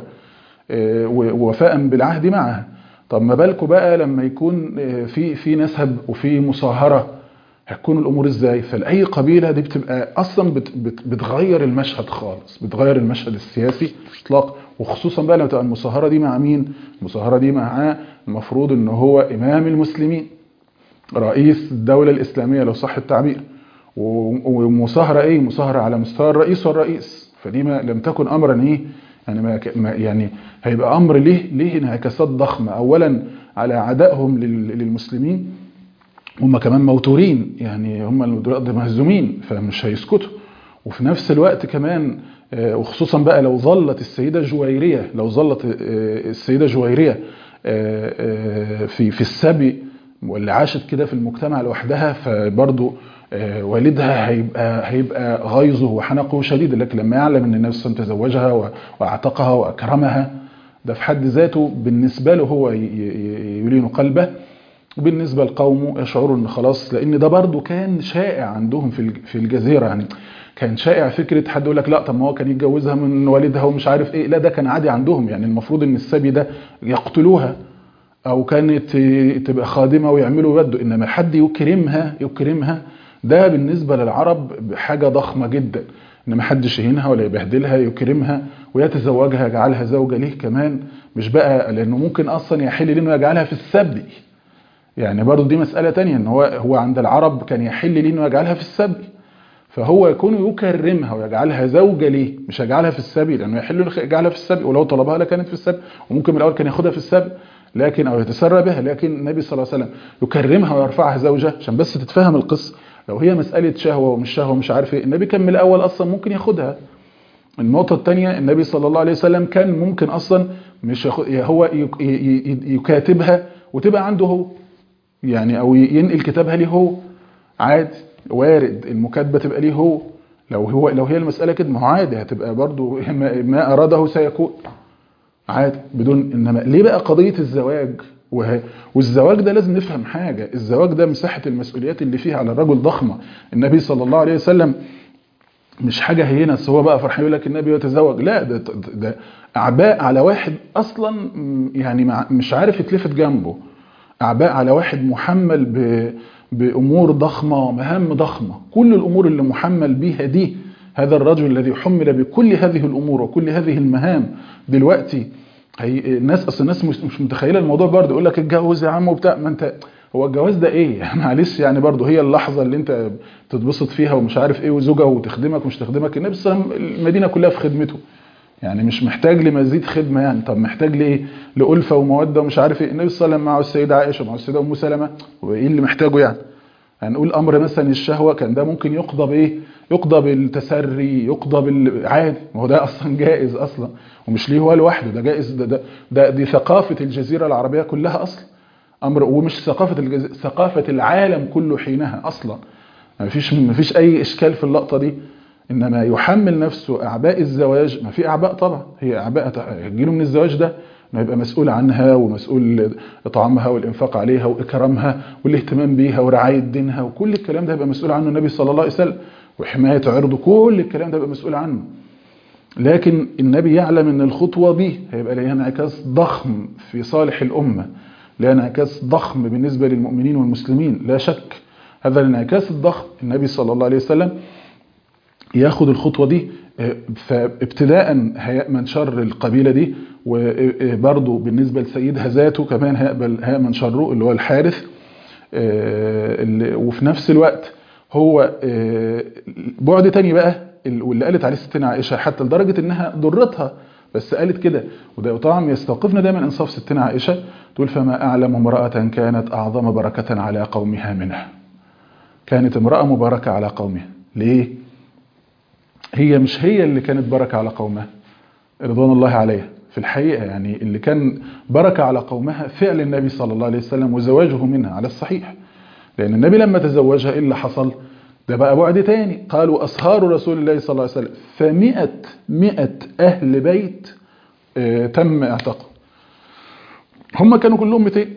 ووفاء بالعهد معها طب ما بالكم بقى لما يكون في في نسب وفي مصاهرة هتكون الامور ازاي فلاي قبيله دي بتبقى اصلا بت بت بتغير المشهد خالص بتغير المشهد السياسي اطلاق وخصوصا بقى لما تبقى المصاهره دي مع مين المصاهره دي معاه المفروض ان هو امام المسلمين رئيس الدولة الإسلامية لو صح التعبير ومصاهرة إيه مصاهرة على مستوى الرئيس والرئيس فدي ما لم تكن أمرا إيه يعني ما يعني هيبقى أمر ليه ليه انعكاسات ضخمة أولا على عدائهم للمسلمين هم كمان موتورين يعني هم دلوقتي مهزومين فمش هيسكتوا وفي نفس الوقت كمان وخصوصا بقى لو ظلت السيدة جويرية لو ظلت السيدة جويرية في في السبي واللي عاشت كده في المجتمع لوحدها فبرضه والدها هيبقى هيبقى غيظه وحنقه شديد لكن لما يعلم ان النبي صلى الله عليه وسلم تزوجها واعتقها واكرمها ده في حد ذاته بالنسبه له هو يلين قلبه وبالنسبه لقومه يشعروا ان خلاص لان ده برضه كان شائع عندهم في في الجزيره يعني كان شائع فكره حد يقول لك لا طب ما هو كان يتجوزها من والدها ومش عارف ايه لا ده كان عادي عندهم يعني المفروض ان السبي ده يقتلوها او كانت تبقى خادمه ويعملوا بده انما حد يكرمها يكرمها ده بالنسبه للعرب حاجه ضخمه جدا ان ما حدش يهينها ولا يبهدلها يكرمها ويتزوجها يجعلها زوجه ليه كمان مش بقى لانه ممكن اصلا يحل ليه انه يجعلها في السبي يعني برضه دي مساله تانية ان هو هو عند العرب كان يحل ليه انه يجعلها في السبي فهو يكون يكرمها ويجعلها زوجة ليه مش يجعلها في السبي لأنه يحل يجعلها في السبي ولو طلبها لكانت في السبي وممكن من الأول كان ياخدها في السبي لكن أو يتسرى بها لكن النبي صلى الله عليه وسلم يكرمها ويرفعها زوجة عشان بس تتفهم القصة لو هي مسألة شهوة ومش شهوة ومش عارف ايه النبي كان من الأول أصلا ممكن ياخدها النقطة الثانية النبي صلى الله عليه وسلم كان ممكن أصلا مش ياخد هو يكاتبها وتبقى عنده هو يعني أو ينقل كتابها ليه هو عادي وارد المكاتبة تبقى ليه هو لو هو لو هي المسألة كده ما هو عادي هتبقى برضو ما أراده سيكون عادي بدون إنما ليه بقى قضية الزواج وه... والزواج ده لازم نفهم حاجة الزواج ده مساحة المسؤوليات اللي فيها على الرجل ضخمة النبي صلى الله عليه وسلم مش حاجة هينة بس هو بقى فرحان يقول لك النبي يتزوج لا ده, ده أعباء على واحد أصلا يعني مش عارف يتلفت جنبه أعباء على واحد محمل ب... بأمور ضخمة ومهام ضخمة كل الأمور اللي محمل بيها دي هذا الرجل الذي حمل بكل هذه الأمور وكل هذه المهام دلوقتي هي الناس اصل الناس مش متخيله الموضوع برضه يقول لك اتجوز يا عم وبتاع ما انت هو الجواز ده ايه معلش يعني برضه هي اللحظه اللي انت تتبسط فيها ومش عارف ايه وزوجها وتخدمك ومش تخدمك النبي صلى الله عليه وسلم المدينه كلها في خدمته يعني مش محتاج لمزيد خدمه يعني طب محتاج لايه لألفة وموده ومش عارف ايه النبي صلى الله عليه وسلم مع السيده عائشه مع السيده ام سلمة وايه اللي محتاجه يعني هنقول يعني امر مثلا الشهوه كان ده ممكن يقضى بايه يقضى بالتسري يقضى بالعادي ما هو ده اصلا جائز اصلا ومش ليه هو لوحده ده جائز ده, ده, ده دي ثقافه الجزيره العربيه كلها اصلا امر ومش ثقافه الجزيرة ثقافه العالم كله حينها اصلا ما فيش ما فيش اي اشكال في اللقطه دي انما يحمل نفسه اعباء الزواج ما في اعباء طبعا هي اعباء تجيله من الزواج ده انه يبقى مسؤول عنها ومسؤول اطعامها والانفاق عليها واكرامها والاهتمام بيها ورعايه دينها وكل الكلام ده يبقى مسؤول عنه النبي صلى الله عليه وسلم وحمايه عرضه كل الكلام ده يبقى مسؤول عنه لكن النبي يعلم ان الخطوه دي هيبقى ليها انعكاس ضخم في صالح الامه لها انعكاس ضخم بالنسبه للمؤمنين والمسلمين لا شك هذا الانعكاس الضخم النبي صلى الله عليه وسلم ياخد الخطوه دي فابتداء هيأمن شر القبيله دي وبرضه بالنسبه لسيدها ذاته كمان هيقبل هيأمن شره اللي هو الحارث وفي نفس الوقت هو بعد تاني بقى واللي قالت عليه ستنا عائشه حتى لدرجه انها ضرتها بس قالت كده وده طبعا يستوقفنا دايما انصاف ستنا عائشه تقول فما اعلم امراه كانت اعظم بركه على قومها منها كانت امراه مباركه على قومها ليه هي مش هي اللي كانت بركه على قومها رضوان الله عليها في الحقيقه يعني اللي كان بركه على قومها فعل النبي صلى الله عليه وسلم وزواجه منها على الصحيح لان النبي لما تزوجها ايه اللي حصل ده بقى بعد تاني قالوا أصهار رسول الله صلى الله عليه وسلم فمئة مئة أهل بيت اه تم اعتقهم هم كانوا كلهم 200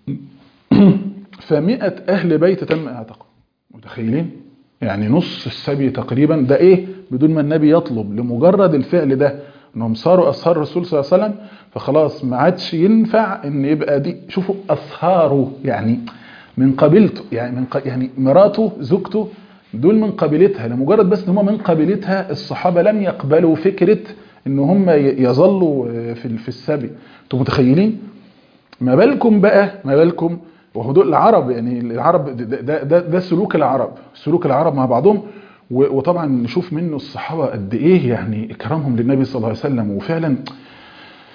فمئة أهل بيت تم اعتقهم متخيلين يعني نص السبي تقريبا ده ايه بدون ما النبي يطلب لمجرد الفعل ده انهم صاروا اصهار الرسول صلى الله عليه وسلم فخلاص ما عادش ينفع ان يبقى دي شوفوا اصهاره يعني من قبيلته يعني من ق... يعني مراته زوجته دول من قبيلتها لمجرد بس ان هم من قبيلتها الصحابه لم يقبلوا فكره ان هم يظلوا في في السبي انتوا متخيلين ما بالكم بقى ما بالكم وهو دول العرب يعني العرب ده, ده, ده, ده سلوك العرب سلوك العرب مع بعضهم وطبعا نشوف منه الصحابه قد ايه يعني اكرامهم للنبي صلى الله عليه وسلم وفعلا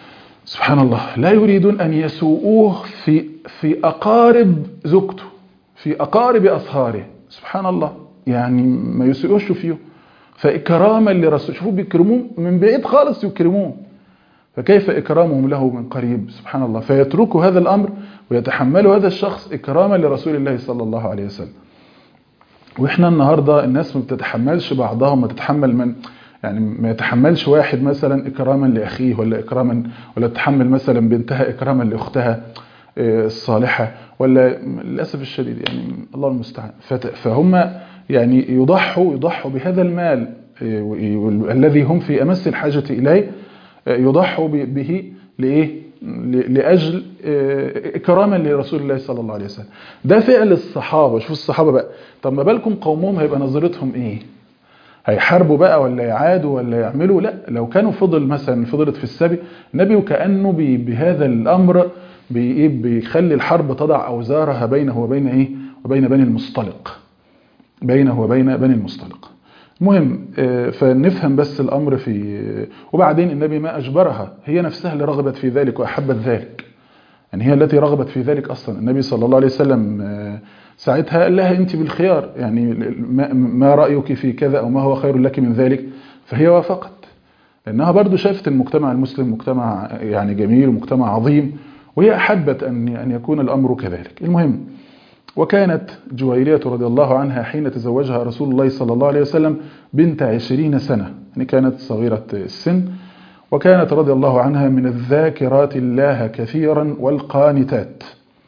سبحان الله لا يريدون ان يسوءوه في في اقارب زوجته في أقارب أصهاره سبحان الله يعني ما يسيئوش فيه فإكراما لرسول شوفوا بيكرموه من بعيد خالص يكرموه فكيف إكرامهم له من قريب سبحان الله فيتركوا هذا الأمر ويتحملوا هذا الشخص إكراما لرسول الله صلى الله عليه وسلم وإحنا النهاردة الناس ما بتتحملش بعضها ما تتحمل من يعني ما يتحملش واحد مثلا إكراما لأخيه ولا إكراما ولا تحمل مثلا بنتها إكراما لأختها الصالحة ولا للأسف الشديد يعني الله المستعان فهم يعني يضحوا يضحوا بهذا المال الذي هم في أمس الحاجة إليه يضحوا به لإيه لأجل إكراما لرسول الله صلى الله عليه وسلم ده فعل الصحابة شوفوا الصحابة بقى طب ما بالكم قومهم هيبقى نظرتهم إيه هيحاربوا بقى ولا يعادوا ولا يعملوا لا لو كانوا فضل مثلا فضلت في السبي النبي وكأنه بهذا الأمر بيخلي الحرب تضع أوزارها بينه وبين إيه وبين بني المصطلق بينه وبين بني المصطلق مهم فنفهم بس الأمر في وبعدين النبي ما أجبرها هي نفسها اللي رغبت في ذلك وأحبت ذلك يعني هي التي رغبت في ذلك أصلا النبي صلى الله عليه وسلم ساعتها قال لها أنت بالخيار يعني ما رأيك في كذا أو ما هو خير لك من ذلك فهي وافقت لأنها برضو شافت المجتمع المسلم مجتمع يعني جميل ومجتمع عظيم وهي أحبت أن أن يكون الأمر كذلك المهم وكانت جويرية رضي الله عنها حين تزوجها رسول الله صلى الله عليه وسلم بنت عشرين سنة يعني كانت صغيرة السن وكانت رضي الله عنها من الذاكرات الله كثيرا والقانتات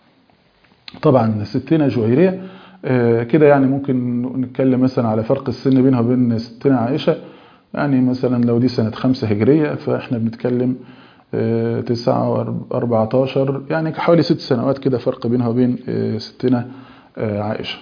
طبعا ستنا جويرية كده يعني ممكن نتكلم مثلا على فرق السن بينها وبين ستنا عائشة يعني مثلا لو دي سنة خمسة هجرية فاحنا بنتكلم تسعة واربعتاشر يعني حوالي ست سنوات كده فرق بينها وبين ستنا عائشة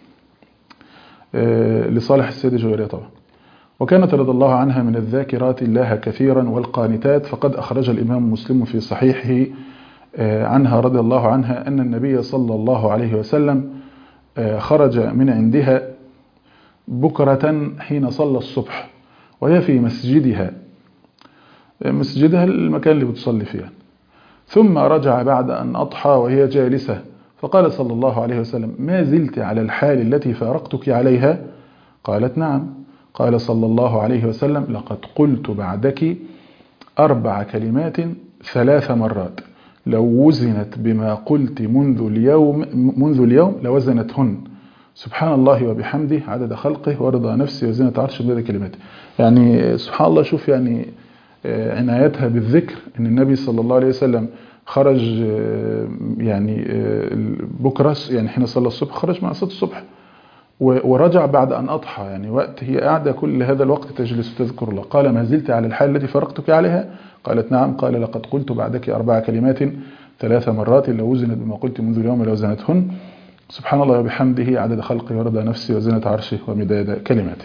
لصالح السيدة جويرية طبعا وكانت رضي الله عنها من الذاكرات الله كثيرا والقانتات فقد أخرج الإمام مسلم في صحيحه عنها رضي الله عنها أن النبي صلى الله عليه وسلم خرج من عندها بكرة حين صلى الصبح وهي في مسجدها مسجدها المكان اللي بتصلي فيه ثم رجع بعد أن أضحى وهي جالسة فقال صلى الله عليه وسلم ما زلت على الحال التي فارقتك عليها قالت نعم قال صلى الله عليه وسلم لقد قلت بعدك أربع كلمات ثلاث مرات لو وزنت بما قلت منذ اليوم منذ اليوم لوزنتهن سبحان الله وبحمده عدد خلقه ورضا نفسي وزنة عرش بهذه كلماته يعني سبحان الله شوف يعني عنايتها بالذكر ان النبي صلى الله عليه وسلم خرج يعني بكرة يعني حين صلى الصبح خرج مع صلاة الصبح ورجع بعد أن أضحى يعني وقت هي قاعدة كل هذا الوقت تجلس تذكر الله قال ما زلت على الحال التي فرقتك عليها قالت نعم قال لقد قلت بعدك أربع كلمات ثلاث مرات لو وزنت بما قلت منذ اليوم لوزنتهن سبحان الله وبحمده عدد خلقه ورضا نفسي وزنة عرشه ومداد كلماته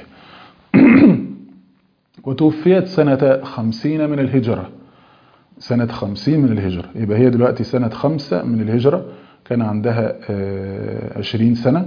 وتوفيت سنة خمسين من الهجرة سنة خمسين من الهجرة يبقى هي دلوقتي سنة خمسة من الهجرة كان عندها عشرين سنة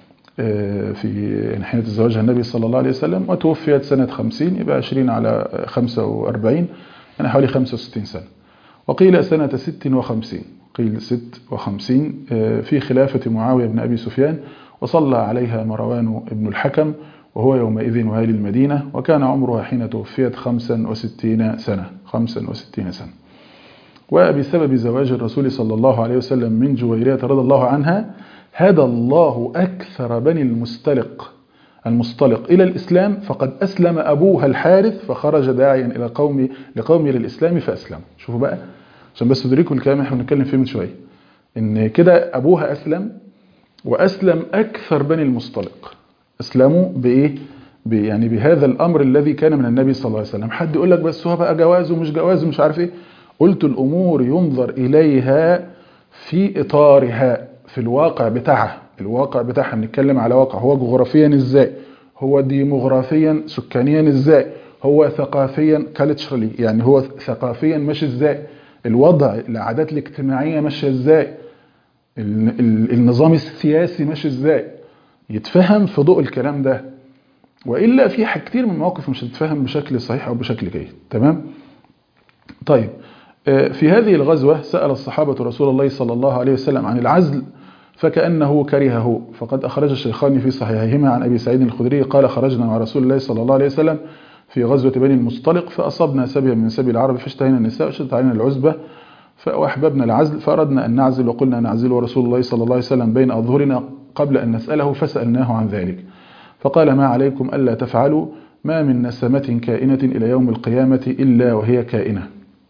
في حين تزوجها النبي صلى الله عليه وسلم وتوفيت سنة خمسين يبقى عشرين على خمسة وأربعين يعني حوالي خمسة وستين سنة وقيل سنة ست وخمسين قيل ست وخمسين في خلافة معاوية بن أبي سفيان وصلى عليها مروان بن الحكم وهو يومئذ والي المدينة وكان عمرها حين توفيت خمسا وستين سنة خمسا وستين سنة وبسبب زواج الرسول صلى الله عليه وسلم من جويرية رضي الله عنها هدى الله أكثر بني المستلق المستلق إلى الإسلام فقد أسلم أبوها الحارث فخرج داعيا إلى قومي لقومي للإسلام فأسلم شوفوا بقى عشان بس تدركوا الكلام احنا بنتكلم فيه من شوية إن كده أبوها أسلم وأسلم أكثر بني المستلق أسلموا بإيه؟ يعني بهذا الأمر الذي كان من النبي صلى الله عليه وسلم حد يقول لك بس هو بقى جواز ومش جواز ومش عارف إيه قلت الأمور ينظر إليها في إطارها في الواقع بتاعها الواقع بتاعها بنتكلم على واقع هو جغرافيا إزاي هو ديموغرافيا سكانيا إزاي هو ثقافيا كالتشرالي يعني هو ثقافيا ماشي إزاي الوضع العادات الاجتماعية ماشية إزاي النظام السياسي ماشي إزاي يتفهم في ضوء الكلام ده وإلا في كتير من المواقف مش هتتفهم بشكل صحيح أو بشكل جيد تمام طيب في هذه الغزوة سأل الصحابة رسول الله صلى الله عليه وسلم عن العزل فكأنه كرهه فقد أخرج الشيخان في صحيحهما عن أبي سعيد الخدري قال خرجنا مع رسول الله صلى الله عليه وسلم في غزوة بني المصطلق فأصبنا سبيا من سبي العرب فاشتهينا النساء وشدت علينا العزبة فأحببنا العزل فأردنا أن نعزل وقلنا نعزل ورسول الله صلى الله عليه وسلم بين أظهرنا قبل أن نسأله فسألناه عن ذلك فقال ما عليكم ألا تفعلوا ما من نسمة كائنة إلى يوم القيامة إلا وهي كائنة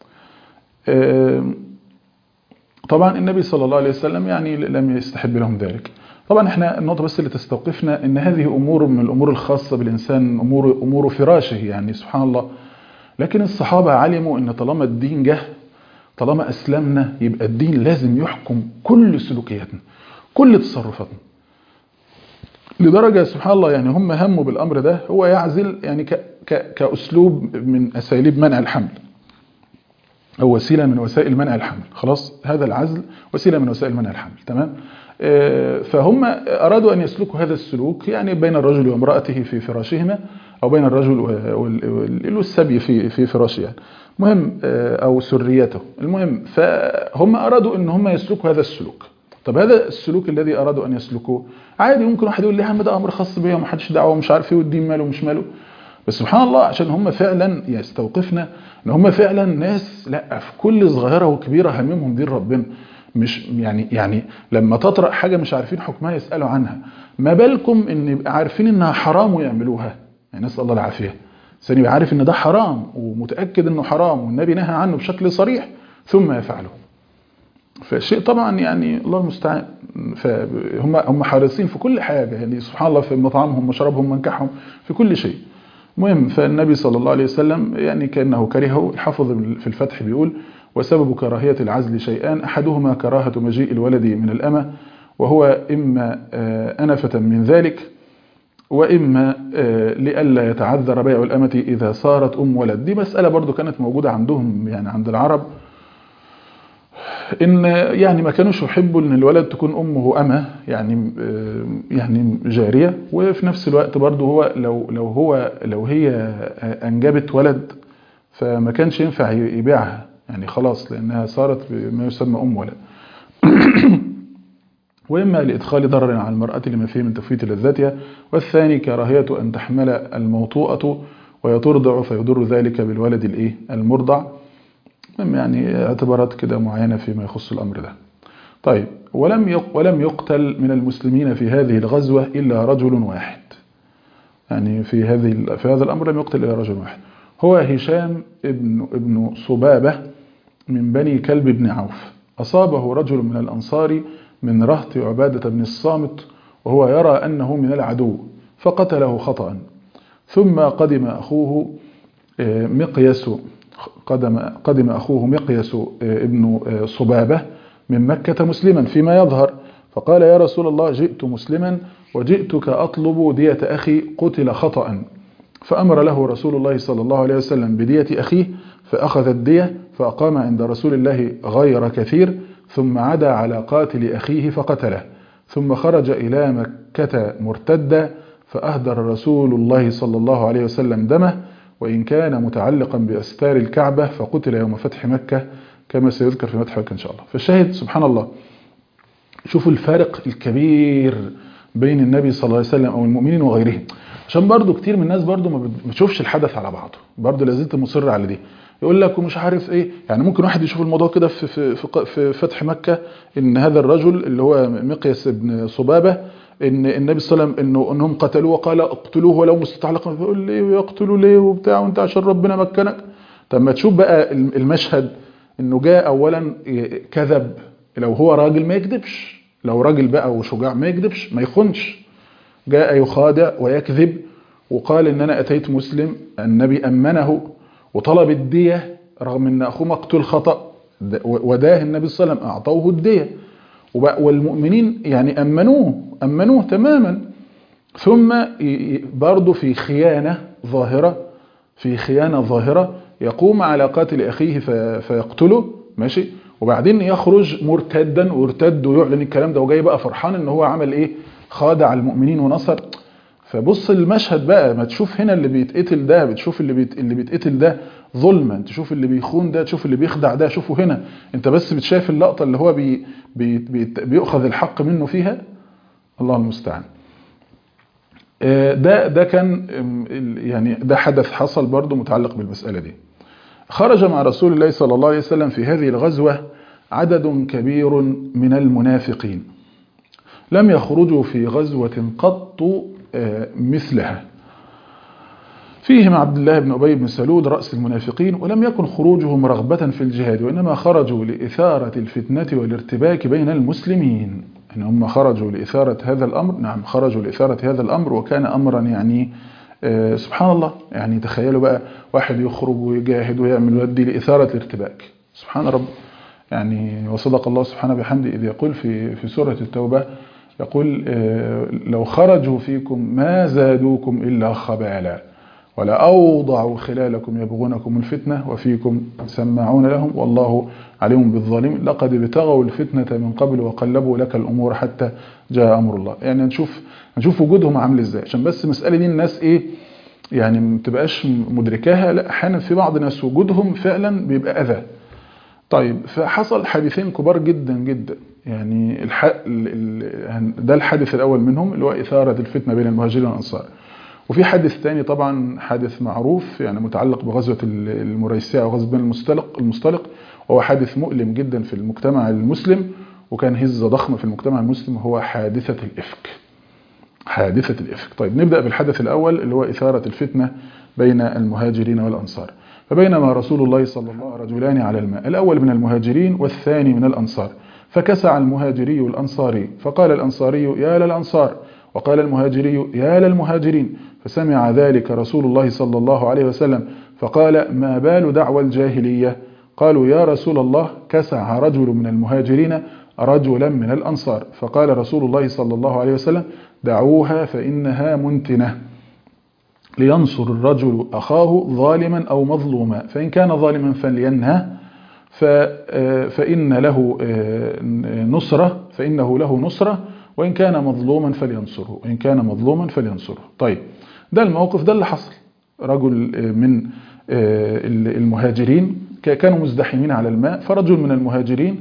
طبعا النبي صلى الله عليه وسلم يعني لم يستحب لهم ذلك طبعا احنا النقطة بس اللي تستوقفنا ان هذه امور من الامور الخاصة بالانسان امور امور فراشه يعني سبحان الله لكن الصحابة علموا ان طالما الدين جه طالما اسلمنا يبقى الدين لازم يحكم كل سلوكياتنا كل تصرفاتنا لدرجة سبحان الله يعني هم هموا بالامر ده هو يعزل يعني ك ك كاسلوب من اساليب منع الحمل أو وسيلة من وسائل منع الحمل خلاص هذا العزل وسيلة من وسائل منع الحمل تمام فهم أرادوا أن يسلكوا هذا السلوك يعني بين الرجل وامرأته في فراشهما أو بين الرجل والسبي في في فراشه يعني مهم أو سريته المهم فهم أرادوا أن هم يسلكوا هذا السلوك طب هذا السلوك الذي أرادوا أن يسلكوه عادي ممكن واحد يقول لي يا عم ده أمر خاص بيا ومحدش دعوه ومش عارف ايه والدين ماله ومش ماله بس سبحان الله عشان هم فعلا يستوقفنا ان هم فعلا ناس لا في كل صغيره وكبيره هممهم دين ربنا مش يعني يعني لما تطرأ حاجه مش عارفين حكمها يسالوا عنها ما بالكم ان يبقى عارفين انها حرام ويعملوها يعني نسال الله العافيه ثاني يبقى عارف ان ده حرام ومتاكد انه حرام والنبي نهى عنه بشكل صريح ثم يفعله فشيء طبعا يعني الله المستعان فهم هم حريصين في كل حاجه يعني سبحان الله في مطعمهم مشربهم منكحهم في كل شيء مهم فالنبي صلى الله عليه وسلم يعني كأنه كرهه الحافظ في الفتح بيقول وسبب كراهية العزل شيئان أحدهما كراهة مجيء الولد من الأمة وهو إما أنفة من ذلك وإما لئلا يتعذر بيع الأمة إذا صارت أم ولد دي مسألة برضو كانت موجودة عندهم يعني عند العرب ان يعني ما كانوش يحبوا ان الولد تكون امه امه يعني يعني جاريه وفي نفس الوقت برضه هو لو لو هو لو هي انجبت ولد فما كانش ينفع يبيعها يعني خلاص لانها صارت بما يسمى ام ولد واما لادخال ضرر على المراه لما فيه من تفويت لذاتها والثاني كراهيه ان تحمل الموطوءه وهي ترضع فيضر ذلك بالولد الايه المرضع يعني اعتبارات كده معينة فيما يخص الأمر ده طيب ولم ولم يقتل من المسلمين في هذه الغزوة إلا رجل واحد يعني في هذه في هذا الأمر لم يقتل إلا رجل واحد هو هشام ابن ابن صبابة من بني كلب بن عوف أصابه رجل من الأنصار من رهط عبادة بن الصامت وهو يرى أنه من العدو فقتله خطأ ثم قدم أخوه مقيس قدم, قدم أخوه مقيس ابن صبابة من مكة مسلما فيما يظهر فقال يا رسول الله جئت مسلما وجئتك أطلب دية أخي قتل خطأ فأمر له رسول الله صلى الله عليه وسلم بدية أخيه فأخذ الدية فأقام عند رسول الله غير كثير ثم عدا على قاتل أخيه فقتله ثم خرج إلى مكة مرتدا فأهدر رسول الله صلى الله عليه وسلم دمه وإن كان متعلقا بأستار الكعبة فقتل يوم فتح مكة كما سيذكر في فتح مكة إن شاء الله فالشاهد سبحان الله شوفوا الفارق الكبير بين النبي صلى الله عليه وسلم أو المؤمنين وغيرهم عشان برضو كتير من الناس برضو ما بتشوفش الحدث على بعضه برضو لازلت مصر على دي يقول لك ومش عارف ايه يعني ممكن واحد يشوف الموضوع كده في, في, في, في فتح مكة ان هذا الرجل اللي هو مقيس بن صبابة ان النبي صلى الله عليه وسلم انه انهم قتلوه وقال اقتلوه ولو مستعلقا فيقول ليه يقتلوا ليه وبتاع وانت عشان ربنا مكنك طب ما تشوف بقى المشهد انه جاء اولا كذب لو هو راجل ما يكذبش لو راجل بقى وشجاع ما يكذبش ما يخونش جاء يخادع ويكذب وقال ان انا اتيت مسلم النبي امنه وطلب الدية رغم ان اخوه مقتول خطأ وداه النبي صلى الله عليه وسلم اعطوه الدية والمؤمنين يعني امنوه امنوه تماما ثم برضه في خيانة ظاهرة في خيانة ظاهرة يقوم على قاتل اخيه فيقتله ماشي وبعدين يخرج مرتدا ويرتد ويعلن الكلام ده وجاي بقى فرحان ان هو عمل ايه خادع المؤمنين ونصر فبص المشهد بقى ما تشوف هنا اللي بيتقتل ده بتشوف اللي بيت اللي بيتقتل ده ظلما تشوف اللي بيخون ده تشوف اللي بيخدع ده شوفه هنا انت بس بتشاف اللقطة اللي هو بي بي بي بيأخذ الحق منه فيها الله المستعان ده ده كان يعني ده حدث حصل برضه متعلق بالمسألة دي خرج مع رسول الله صلى الله عليه وسلم في هذه الغزوة عدد كبير من المنافقين لم يخرجوا في غزوة قط مثلها فيهم عبد الله بن أبي بن سلول رأس المنافقين ولم يكن خروجهم رغبة في الجهاد وإنما خرجوا لإثارة الفتنة والارتباك بين المسلمين إن هم خرجوا لإثارة هذا الأمر نعم خرجوا لإثارة هذا الأمر وكان أمرا يعني آه سبحان الله يعني تخيلوا بقى واحد يخرج ويجاهد ويعمل ويدي لإثارة الارتباك سبحان رب يعني وصدق الله سبحانه بحمده إذ يقول في في سورة التوبة يقول آه لو خرجوا فيكم ما زادوكم إلا خبالا ولا أوضعوا خلالكم يبغونكم الفتنة وفيكم سماعون لهم والله عليم بالظالمين لقد ابتغوا الفتنة من قبل وقلبوا لك الأمور حتى جاء أمر الله يعني نشوف نشوف وجودهم عامل ازاي عشان بس مسألة دي الناس ايه يعني ما تبقاش مدركاها لا احيانا في بعض الناس وجودهم فعلا بيبقى أذى طيب فحصل حادثين كبار جدا جدا يعني الح... ده الحادث الأول منهم اللي هو إثارة الفتنة بين المهاجرين والأنصار وفي حادث تاني طبعا حادث معروف يعني متعلق بغزوة المريسية وغزوة بن المستلق المستلق وهو حادث مؤلم جدا في المجتمع المسلم وكان هزة ضخمة في المجتمع المسلم هو حادثة الإفك حادثة الإفك طيب نبدأ بالحدث الأول اللي هو إثارة الفتنة بين المهاجرين والأنصار فبينما رسول الله صلى الله عليه وسلم رجلان على الماء الأول من المهاجرين والثاني من الأنصار فكسع المهاجري الأنصاري فقال الأنصاري يا للأنصار وقال المهاجري يا للمهاجرين فسمع ذلك رسول الله صلى الله عليه وسلم فقال ما بال دعوى الجاهلية قالوا يا رسول الله كسع رجل من المهاجرين رجلا من الأنصار فقال رسول الله صلى الله عليه وسلم دعوها فإنها منتنة لينصر الرجل أخاه ظالما أو مظلوما فإن كان ظالما فلينهى فإن له نصرة فإنه له نصرة وإن كان مظلوما فلينصره وإن كان مظلوما فلينصره طيب ده الموقف ده اللي حصل رجل من المهاجرين كانوا مزدحمين على الماء فرجل من المهاجرين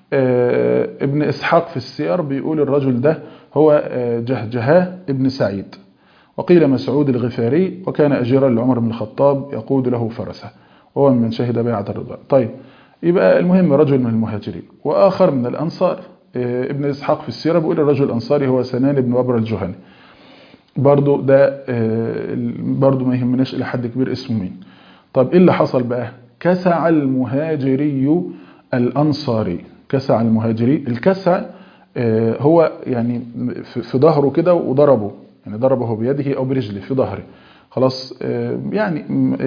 ابن إسحاق في السير بيقول الرجل ده هو جهجهاه ابن سعيد وقيل مسعود الغفاري وكان أجيرا لعمر بن الخطاب يقود له فرسه وهو من شهد بيعة الرضوان طيب يبقى المهم رجل من المهاجرين وآخر من الأنصار ابن إسحاق في السيرة بيقول الرجل الأنصاري هو سنان بن وبر الجهني برضو ده برضو ما يهمناش إلى حد كبير اسمه مين طب إيه اللي حصل بقى كسع المهاجري الأنصاري كسع المهاجري الكسع هو يعني في ظهره كده وضربه يعني ضربه بيده أو برجله في ظهره خلاص يعني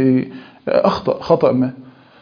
أخطأ خطأ ما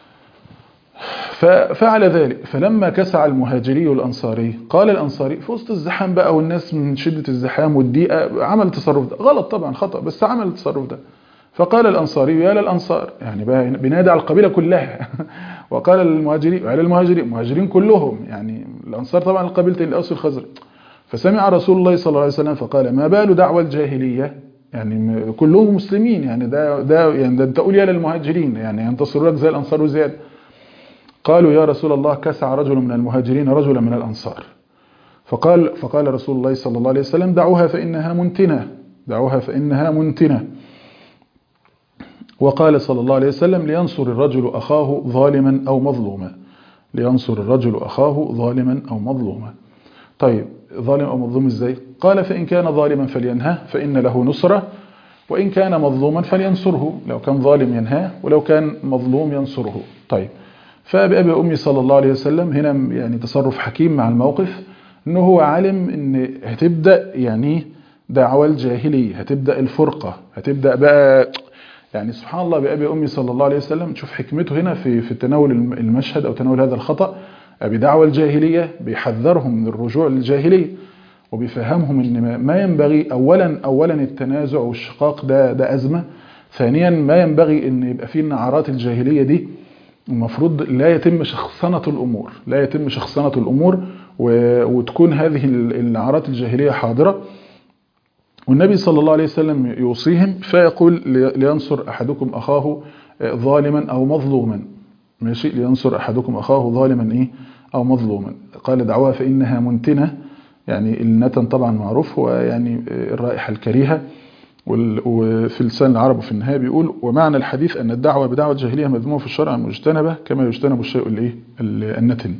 ففعل ذلك فلما كسع المهاجري الأنصاري قال الأنصاري في وسط الزحام بقى والناس من شدة الزحام والضيقة عمل التصرف ده غلط طبعا خطأ بس عمل التصرف ده فقال الأنصاري يا للأنصار يعني بينادي على القبيلة كلها وقال للمهاجرين وعلى المهاجرين المهاجرين كلهم يعني الأنصار طبعا القبيلة الأوس والخزرج فسمع رسول الله صلى الله عليه وسلم فقال ما بال دعوى الجاهلية يعني كلهم مسلمين يعني ده ده يعني ده انت قول يا للمهاجرين يعني ينتصروا لك زي الأنصار وزيادة قالوا يا رسول الله كسع رجل من المهاجرين رجلا من الأنصار فقال فقال رسول الله صلى الله عليه وسلم دعوها فإنها منتنة دعوها فإنها منتنة وقال صلى الله عليه وسلم لينصر الرجل أخاه ظالما أو مظلوما لينصر الرجل أخاه ظالما أو مظلوما طيب ظالم أو مظلوم إزاي قال فإن كان ظالما فلينهى فإن له نصرة وإن كان مظلوما فلينصره لو كان ظالم ينهاه ولو كان مظلوم ينصره طيب فبأبي أمي صلى الله عليه وسلم هنا يعني تصرف حكيم مع الموقف أنه هو علم أن هتبدأ يعني دعوة الجاهلية هتبدأ الفرقة هتبدأ بقى يعني سبحان الله بأبي أمي صلى الله عليه وسلم تشوف حكمته هنا في في تناول المشهد أو تناول هذا الخطأ بدعوة الجاهلية بيحذرهم من الرجوع للجاهلية وبيفهمهم ان ما ينبغي اولا اولا التنازع والشقاق ده ده ازمه ثانيا ما ينبغي ان يبقى فيه النعرات الجاهليه دي المفروض لا يتم شخصنه الامور لا يتم شخصنه الامور وتكون هذه النعرات الجاهليه حاضره والنبي صلى الله عليه وسلم يوصيهم فيقول لينصر احدكم اخاه ظالما أو مظلوما ماشي لينصر أحدكم أخاه ظالما إيه أو مظلوما قال دعوها فإنها منتنة يعني النتن طبعا معروف هو يعني الرائحة الكريهة وفي لسان العرب في النهاية بيقول ومعنى الحديث أن الدعوة بدعوة الجاهلية مذمومة في الشرع مجتنبة كما يجتنب الشيء الايه النتن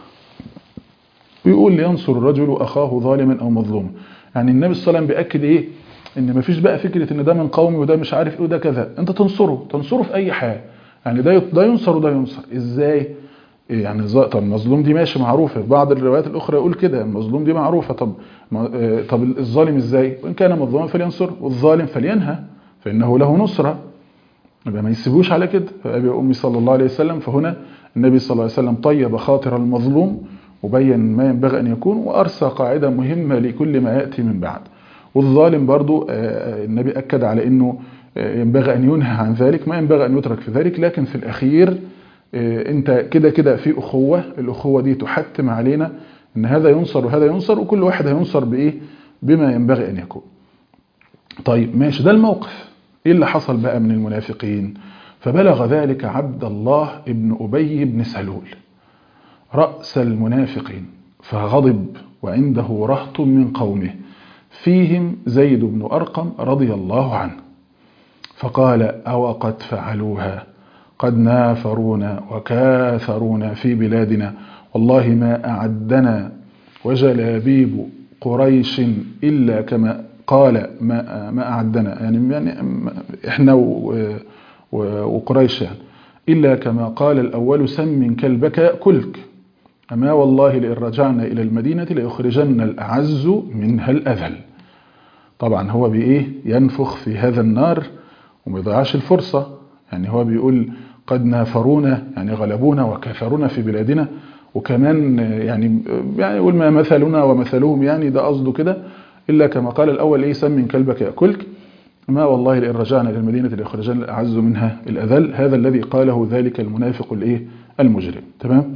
ويقول لينصر الرجل أخاه ظالما أو مظلوما يعني النبي صلى الله عليه وسلم بيأكد إيه ان مفيش بقى فكرة ان ده من قومي وده مش عارف ايه وده كذا انت تنصره تنصره في اي حاجة يعني ده ده ينصر وده ينصر ازاي يعني طب المظلوم دي ماشي معروفة بعض الروايات الاخرى يقول كده المظلوم دي معروفة طب طب الظالم ازاي وان كان مظلوما فلينصر والظالم فلينهى فانه له نصرة يبقى ما يسيبوش على كده فابي امي صلى الله عليه وسلم فهنا النبي صلى الله عليه وسلم طيب خاطر المظلوم وبين ما ينبغي ان يكون وارسى قاعدة مهمة لكل ما يأتي من بعد والظالم برضو النبي أكد على أنه ينبغي أن ينهى عن ذلك ما ينبغي أن يترك في ذلك لكن في الأخير أنت كده كده في أخوة الأخوة دي تحتم علينا أن هذا ينصر وهذا ينصر وكل واحد هينصر بإيه بما ينبغي أن يكون طيب ماشي ده الموقف إيه اللي حصل بقى من المنافقين فبلغ ذلك عبد الله ابن أبي بن سلول رأس المنافقين فغضب وعنده رهط من قومه فيهم زيد بن أرقم رضي الله عنه فقال أو قد فعلوها قد نافرونا وكاثرونا في بلادنا والله ما أعدنا وجلابيب قريش إلا كما قال ما, ما أعدنا يعني, يعني إحنا وقريش يعني إلا كما قال الأول سم كلبك يأكلك أما والله لئن رجعنا إلى المدينة ليخرجن الأعز منها الأذل طبعا هو بإيه ينفخ في هذا النار وما يضيعش الفرصة يعني هو بيقول قد نافرونا يعني غلبونا وكافرونا في بلادنا وكمان يعني يعني يقول ما مثلنا ومثلهم يعني ده قصده كده إلا كما قال الأول إيه سم من كلبك يأكلك ما والله لئن رجعنا إلى المدينة ليخرجن الأعز منها الأذل هذا الذي قاله ذلك المنافق الإيه المجرم تمام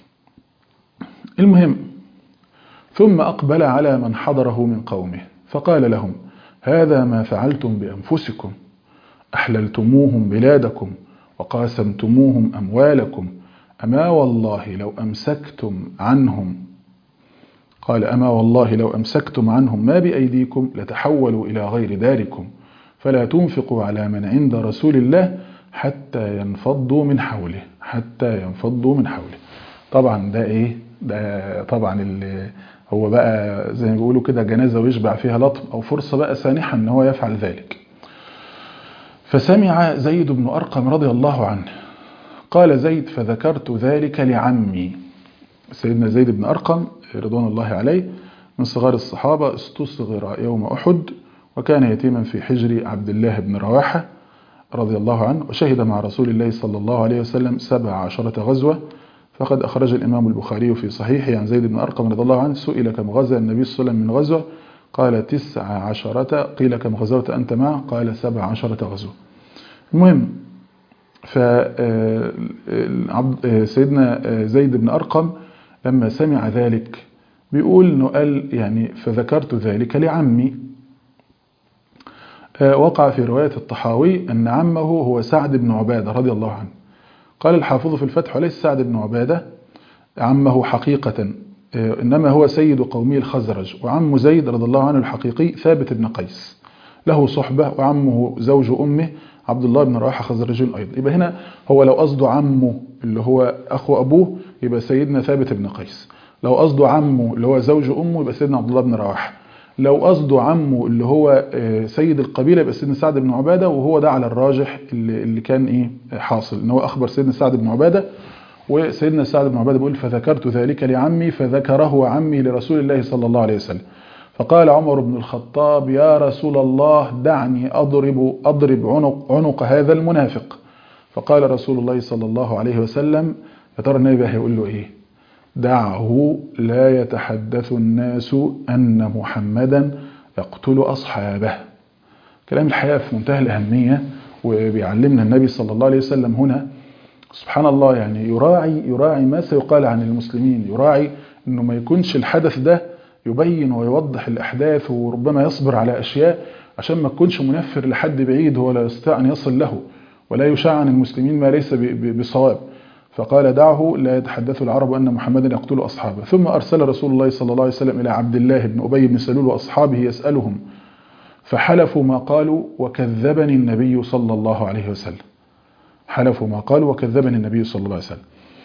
المهم ثم أقبل على من حضره من قومه فقال لهم هذا ما فعلتم بأنفسكم أحللتموهم بلادكم وقاسمتموهم أموالكم أما والله لو أمسكتم عنهم قال أما والله لو أمسكتم عنهم ما بأيديكم لتحولوا إلى غير داركم فلا تنفقوا على من عند رسول الله حتى ينفضوا من حوله حتى ينفضوا من حوله طبعا ده ايه ده طبعا اللي هو بقى زي ما بيقولوا كده جنازة ويشبع فيها لطم أو فرصة بقى سانحة أن هو يفعل ذلك فسمع زيد بن أرقم رضي الله عنه قال زيد فذكرت ذلك لعمي سيدنا زيد بن أرقم رضوان الله عليه من صغار الصحابة استصغر يوم أحد وكان يتيما في حجر عبد الله بن رواحة رضي الله عنه وشهد مع رسول الله صلى الله عليه وسلم سبع عشرة غزوة فقد أخرج الإمام البخاري في صحيحه عن زيد بن أرقم رضي الله عنه سئل كم غزا النبي صلى الله عليه وسلم من غزوة قال تسع عشرة قيل كم غزوت أنت معه قال سبع عشرة غزوة المهم سيدنا زيد بن أرقم لما سمع ذلك بيقول انه قال يعني فذكرت ذلك لعمي وقع في رواية الطحاوي أن عمه هو سعد بن عبادة رضي الله عنه قال الحافظ في الفتح وليس سعد بن عبادة عمه حقيقة إنما هو سيد قومي الخزرج وعم زيد رضي الله عنه الحقيقي ثابت بن قيس له صحبة وعمه زوج أمه عبد الله بن رواحة خزرجي أيضا يبقى هنا هو لو قصده عمه اللي هو أخو أبوه يبقى سيدنا ثابت بن قيس لو قصده عمه اللي هو زوج أمه يبقى سيدنا عبد الله بن رواحة لو قصده عمه اللي هو سيد القبيلة يبقى سيدنا سعد بن عبادة وهو ده على الراجح اللي, اللي كان إيه حاصل إن هو أخبر سيدنا سعد بن عبادة وسيدنا سعد بن عبادة بيقول فذكرت ذلك لعمي فذكره عمي لرسول الله صلى الله عليه وسلم فقال عمر بن الخطاب يا رسول الله دعني أضرب, أضرب عنق, عنق هذا المنافق فقال رسول الله صلى الله عليه وسلم يا ترى النبي هيقول له إيه دعه لا يتحدث الناس أن محمدا يقتل أصحابه كلام الحقيقة في منتهى الأهمية وبيعلمنا النبي صلى الله عليه وسلم هنا سبحان الله يعني يراعي يراعي ما سيقال عن المسلمين يراعي انه ما يكونش الحدث ده يبين ويوضح الأحداث وربما يصبر على أشياء عشان ما تكونش منفر لحد بعيد هو لا يستطيع أن يصل له ولا يشاع عن المسلمين ما ليس بصواب فقال دعه لا يتحدث العرب أن محمدا يقتل أصحابه ثم أرسل رسول الله صلى الله عليه وسلم إلى عبد الله بن أبي بن سلول وأصحابه يسألهم فحلفوا ما قالوا وكذبني النبي صلى الله عليه وسلم حلفوا ما قالوا وكذبني النبي صلى الله عليه وسلم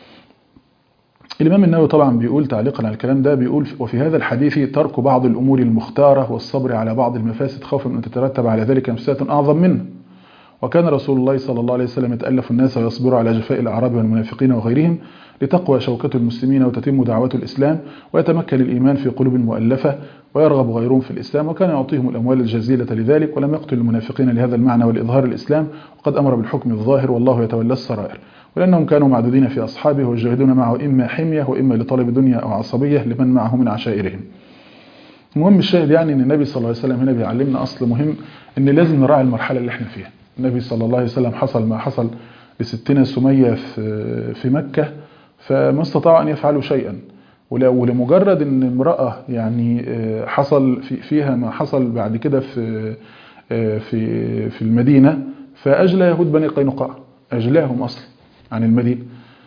الإمام النووي طبعا بيقول تعليقا على الكلام ده بيقول وفي هذا الحديث ترك بعض الأمور المختارة والصبر على بعض المفاسد خوفا من أن تترتب على ذلك مفسدة أعظم منه وكان رسول الله صلى الله عليه وسلم يتألف الناس ويصبر على جفاء الأعراب والمنافقين وغيرهم لتقوى شوكة المسلمين وتتم دعوة الإسلام ويتمكن الإيمان في قلوب المؤلفة ويرغب غيرهم في الإسلام وكان يعطيهم الأموال الجزيلة لذلك ولم يقتل المنافقين لهذا المعنى ولإظهار الإسلام وقد أمر بالحكم الظاهر والله يتولى السرائر ولأنهم كانوا معدودين في أصحابه ويجاهدون معه إما حمية وإما لطلب دنيا أو عصبية لمن معه من عشائرهم المهم الشاهد يعني أن النبي صلى الله عليه وسلم هنا بيعلمنا أصل مهم أن لازم نراعي المرحلة اللي احنا فيها النبي صلى الله عليه وسلم حصل ما حصل لستنا سمية في في مكة فما استطاعوا أن يفعلوا شيئا ولمجرد أن امرأة يعني حصل في فيها ما حصل بعد كده في في في المدينة فأجلى يهود بني قينقاع أجلاهم أصلا عن المدينة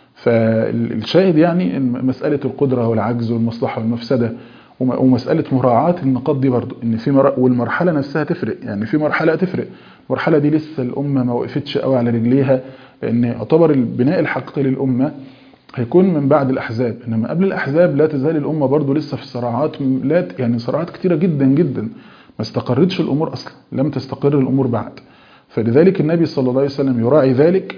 فالشاهد يعني ان مسألة القدرة والعجز والمصلحة والمفسدة ومسألة مراعاة النقاط دي برضو ان في مر... والمرحلة نفسها تفرق يعني في مرحلة تفرق المرحلة دي لسه الأمة ما وقفتش قوي على رجليها لأن يعتبر البناء الحقيقي للأمة هيكون من بعد الأحزاب إنما قبل الأحزاب لا تزال الأمة برضو لسه في صراعات لا يعني صراعات كتيرة جدا جدا ما استقرتش الأمور أصلا لم تستقر الأمور بعد فلذلك النبي صلى الله عليه وسلم يراعي ذلك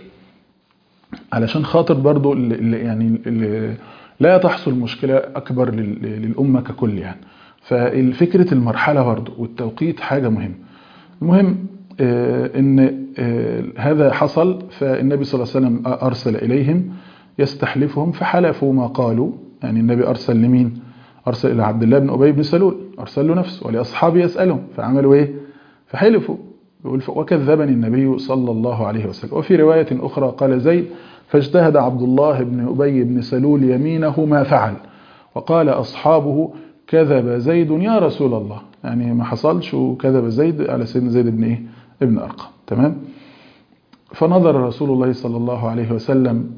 علشان خاطر برضو اللي يعني اللي لا تحصل مشكلة أكبر للأمة ككل يعني فالفكرة المرحلة برضو والتوقيت حاجة مهمة المهم ان هذا حصل فالنبي صلى الله عليه وسلم أرسل إليهم يستحلفهم فحلفوا ما قالوا يعني النبي أرسل لمين أرسل إلى عبد الله بن أبي بن سلول أرسل له نفسه ولأصحابه يسألهم فعملوا إيه فحلفوا يقول وكذبني النبي صلى الله عليه وسلم وفي رواية أخرى قال زيد فاجتهد عبد الله بن أبي بن سلول يمينه ما فعل وقال أصحابه كذب زيد يا رسول الله يعني ما حصلش وكذب زيد على سيدنا زيد بن إيه ابن أرقم تمام فنظر رسول الله صلى الله عليه وسلم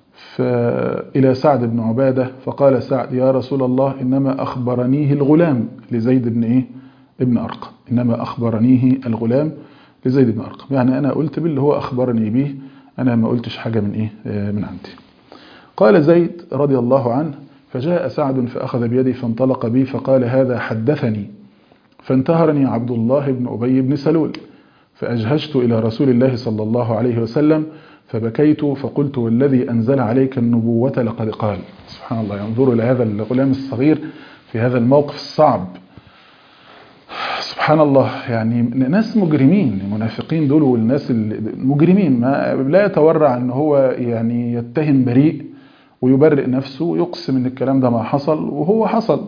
إلى سعد بن عبادة فقال سعد يا رسول الله إنما أخبرنيه الغلام لزيد بن إيه ابن أرقم إنما أخبرنيه الغلام لزيد بن أرقم يعني أنا قلت باللي هو أخبرني به أنا ما قلتش حاجة من إيه من عندي قال زيد رضي الله عنه فجاء سعد فأخذ بيدي فانطلق بي فقال هذا حدثني فانتهرني عبد الله بن أبي بن سلول فأجهشت إلى رسول الله صلى الله عليه وسلم فبكيت فقلت والذي أنزل عليك النبوة لقد قال سبحان الله ينظر إلى هذا الغلام الصغير في هذا الموقف الصعب سبحان الله يعني ناس مجرمين المنافقين دول والناس المجرمين ما لا يتورع ان هو يعني يتهم بريء ويبرئ نفسه ويقسم ان الكلام ده ما حصل وهو حصل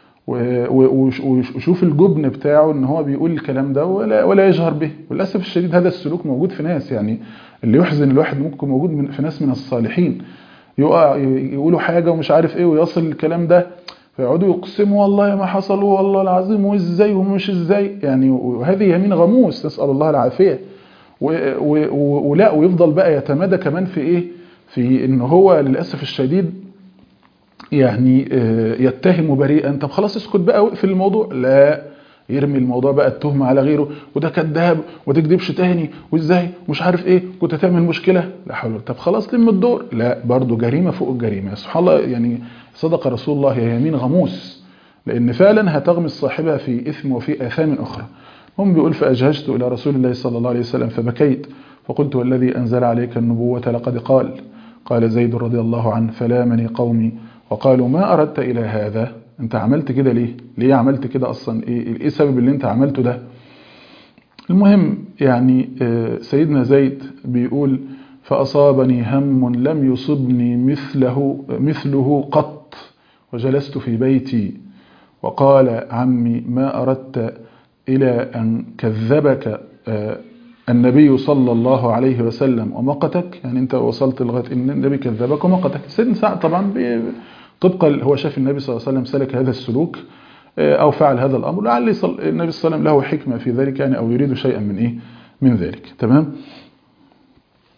وشوف الجبن بتاعه ان هو بيقول الكلام ده ولا ولا يجهر به وللاسف الشديد هذا السلوك موجود في ناس يعني اللي يحزن الواحد ممكن موجود من في ناس من الصالحين يقع يقولوا حاجه ومش عارف ايه ويصل الكلام ده فيقعدوا يقسموا والله ما حصل والله العظيم وازاي ومش ازاي يعني وهذه يمين غموس نسال الله العافيه ولا ويفضل بقى يتمادى كمان في ايه في ان هو للاسف الشديد يعني يتهم بريئا طب خلاص اسكت بقى واقفل الموضوع لا يرمي الموضوع بقى التهمة على غيره وده كذاب وما تكذبش تاني وازاي مش عارف ايه كنت هتعمل مشكلة لا حول طب خلاص لم الدور لا برضه جريمة فوق الجريمة سبحان الله يعني صدق رسول الله هي يمين غموس لان فعلا هتغمس صاحبها في اثم وفي اثام اخرى هم بيقول فاجهجت الى رسول الله صلى الله عليه وسلم فبكيت فقلت والذي انزل عليك النبوة لقد قال قال زيد رضي الله عنه فلامني قومي وقالوا ما أردت إلى هذا أنت عملت كده ليه ليه عملت كده أصلا إيه, إيه السبب اللي أنت عملته ده المهم يعني سيدنا زيد بيقول فأصابني هم لم يصبني مثله, مثله قط وجلست في بيتي وقال عمي ما أردت إلى أن كذبك النبي صلى الله عليه وسلم ومقتك يعني انت وصلت لغايه ان النبي كذبك ومقتك سيدنا سعد طبعا طبقا هو شاف النبي صلى الله عليه وسلم سلك هذا السلوك او فعل هذا الامر لعل النبي صلى الله عليه وسلم له حكمه في ذلك يعني او يريد شيئا من ايه من ذلك تمام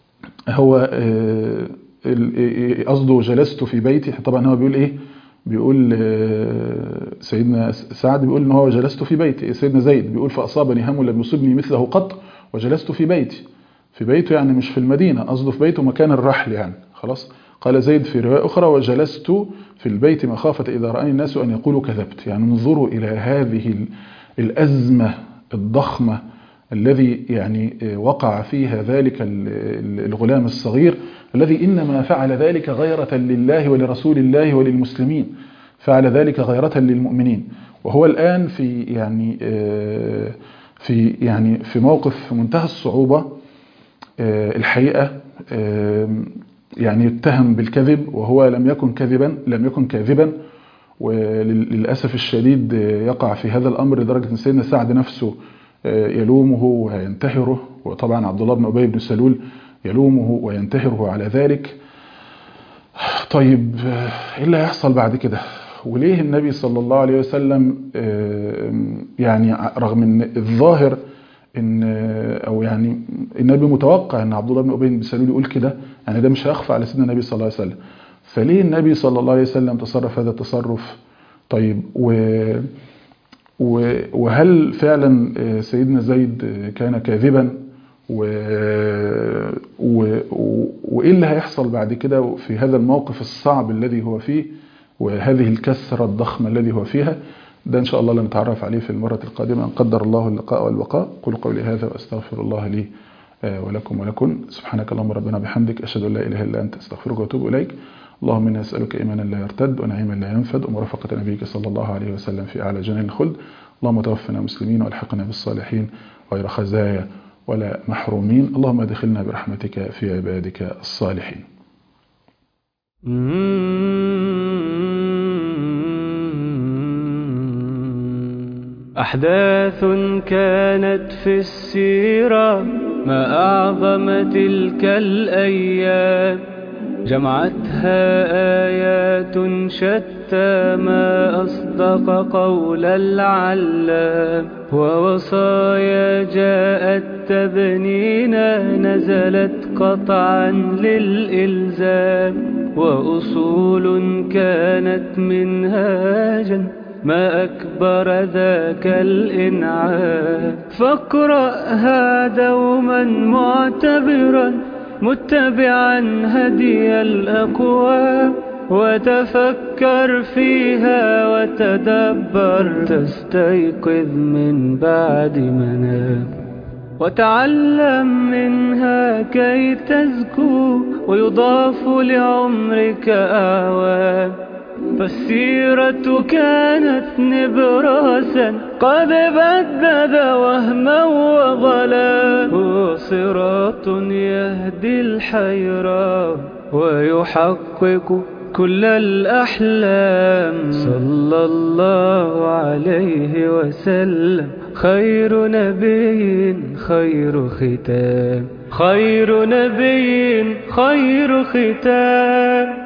هو آه، ال- قصده جلست في بيتي طبعا هو بيقول ايه بيقول آه، سيدنا سعد بيقول ان هو جلست في بيتي سيدنا زيد بيقول فاصابني هم لم يصبني مثله قط وجلست في بيتي في بيته يعني مش في المدينه قصده في بيته مكان الرحل يعني خلاص قال زيد في روايه اخرى وجلست في البيت مخافه اذا راني الناس ان يقولوا كذبت يعني انظروا الى هذه ال- الازمه الضخمه الذي يعني وقع فيها ذلك ال- ال- الغلام الصغير الذي إنما فعل ذلك غيرة لله ولرسول الله وللمسلمين فعل ذلك غيرة للمؤمنين وهو الآن في يعني آه، في يعني في موقف في منتهى الصعوبة آه، الحقيقة آه، يعني يتهم بالكذب وهو لم يكن كذبا لم يكن كاذبا وللأسف الشديد آه، يقع في هذا الأمر لدرجة أن سيدنا سعد نفسه آه، يلومه وينتهره وطبعا عبد الله بن أبي بن سلول يلومه وينتهره على ذلك طيب آه، ايه اللي هيحصل بعد كده وليه النبي صلى الله عليه وسلم آه، يعني رغم ان الظاهر ان آه، او يعني النبي متوقع ان عبد الله بن ابي بن سلول يقول كده يعني ده مش هيخفى على سيدنا النبي صلى الله عليه وسلم فليه النبي صلى الله عليه وسلم تصرف هذا التصرف طيب و و- وهل فعلا آه، سيدنا زيد آه، كان كاذبا و... و... و... وايه اللي هيحصل بعد كده في هذا الموقف الصعب الذي هو فيه وهذه الكسرة الضخمة الذي هو فيها ده ان شاء الله لنتعرف عليه في المرة القادمة ان قدر الله اللقاء والبقاء قل قولي هذا واستغفر الله لي آه، ولكم ولكم سبحانك اللهم ربنا بحمدك اشهد ان لا اله الا انت استغفرك واتوب اليك اللهم انا نسالك ايمانا لا يرتد ونعيما لا ينفد ومرافقه نبيك صلى الله عليه وسلم في اعلى جنان الخلد اللهم توفنا مسلمين والحقنا بالصالحين غير خزايا ولا محرومين اللهم ادخلنا برحمتك في عبادك الصالحين أحداث كانت في السيرة ما أعظم تلك الأيام جمعتها آيات شتى ما أصدق قول العلام ووصايا جاءت تبنينا نزلت قطعا للإلزام وأصول كانت منهاجا ما أكبر ذاك الإنعام فاقرأها دوما معتبرا متبعا هدي الأقوام وتفكر فيها وتدبر تستيقظ من بعد منام وتعلم منها كي تزكو ويضاف لعمرك أعوام فالسيرة كانت نبراسا قد بدد وهما وظلا هو صراط يهدي الحيران ويحقق كل الأحلام صلى الله عليه وسلم خير نبي خير ختام خير نبي خير ختام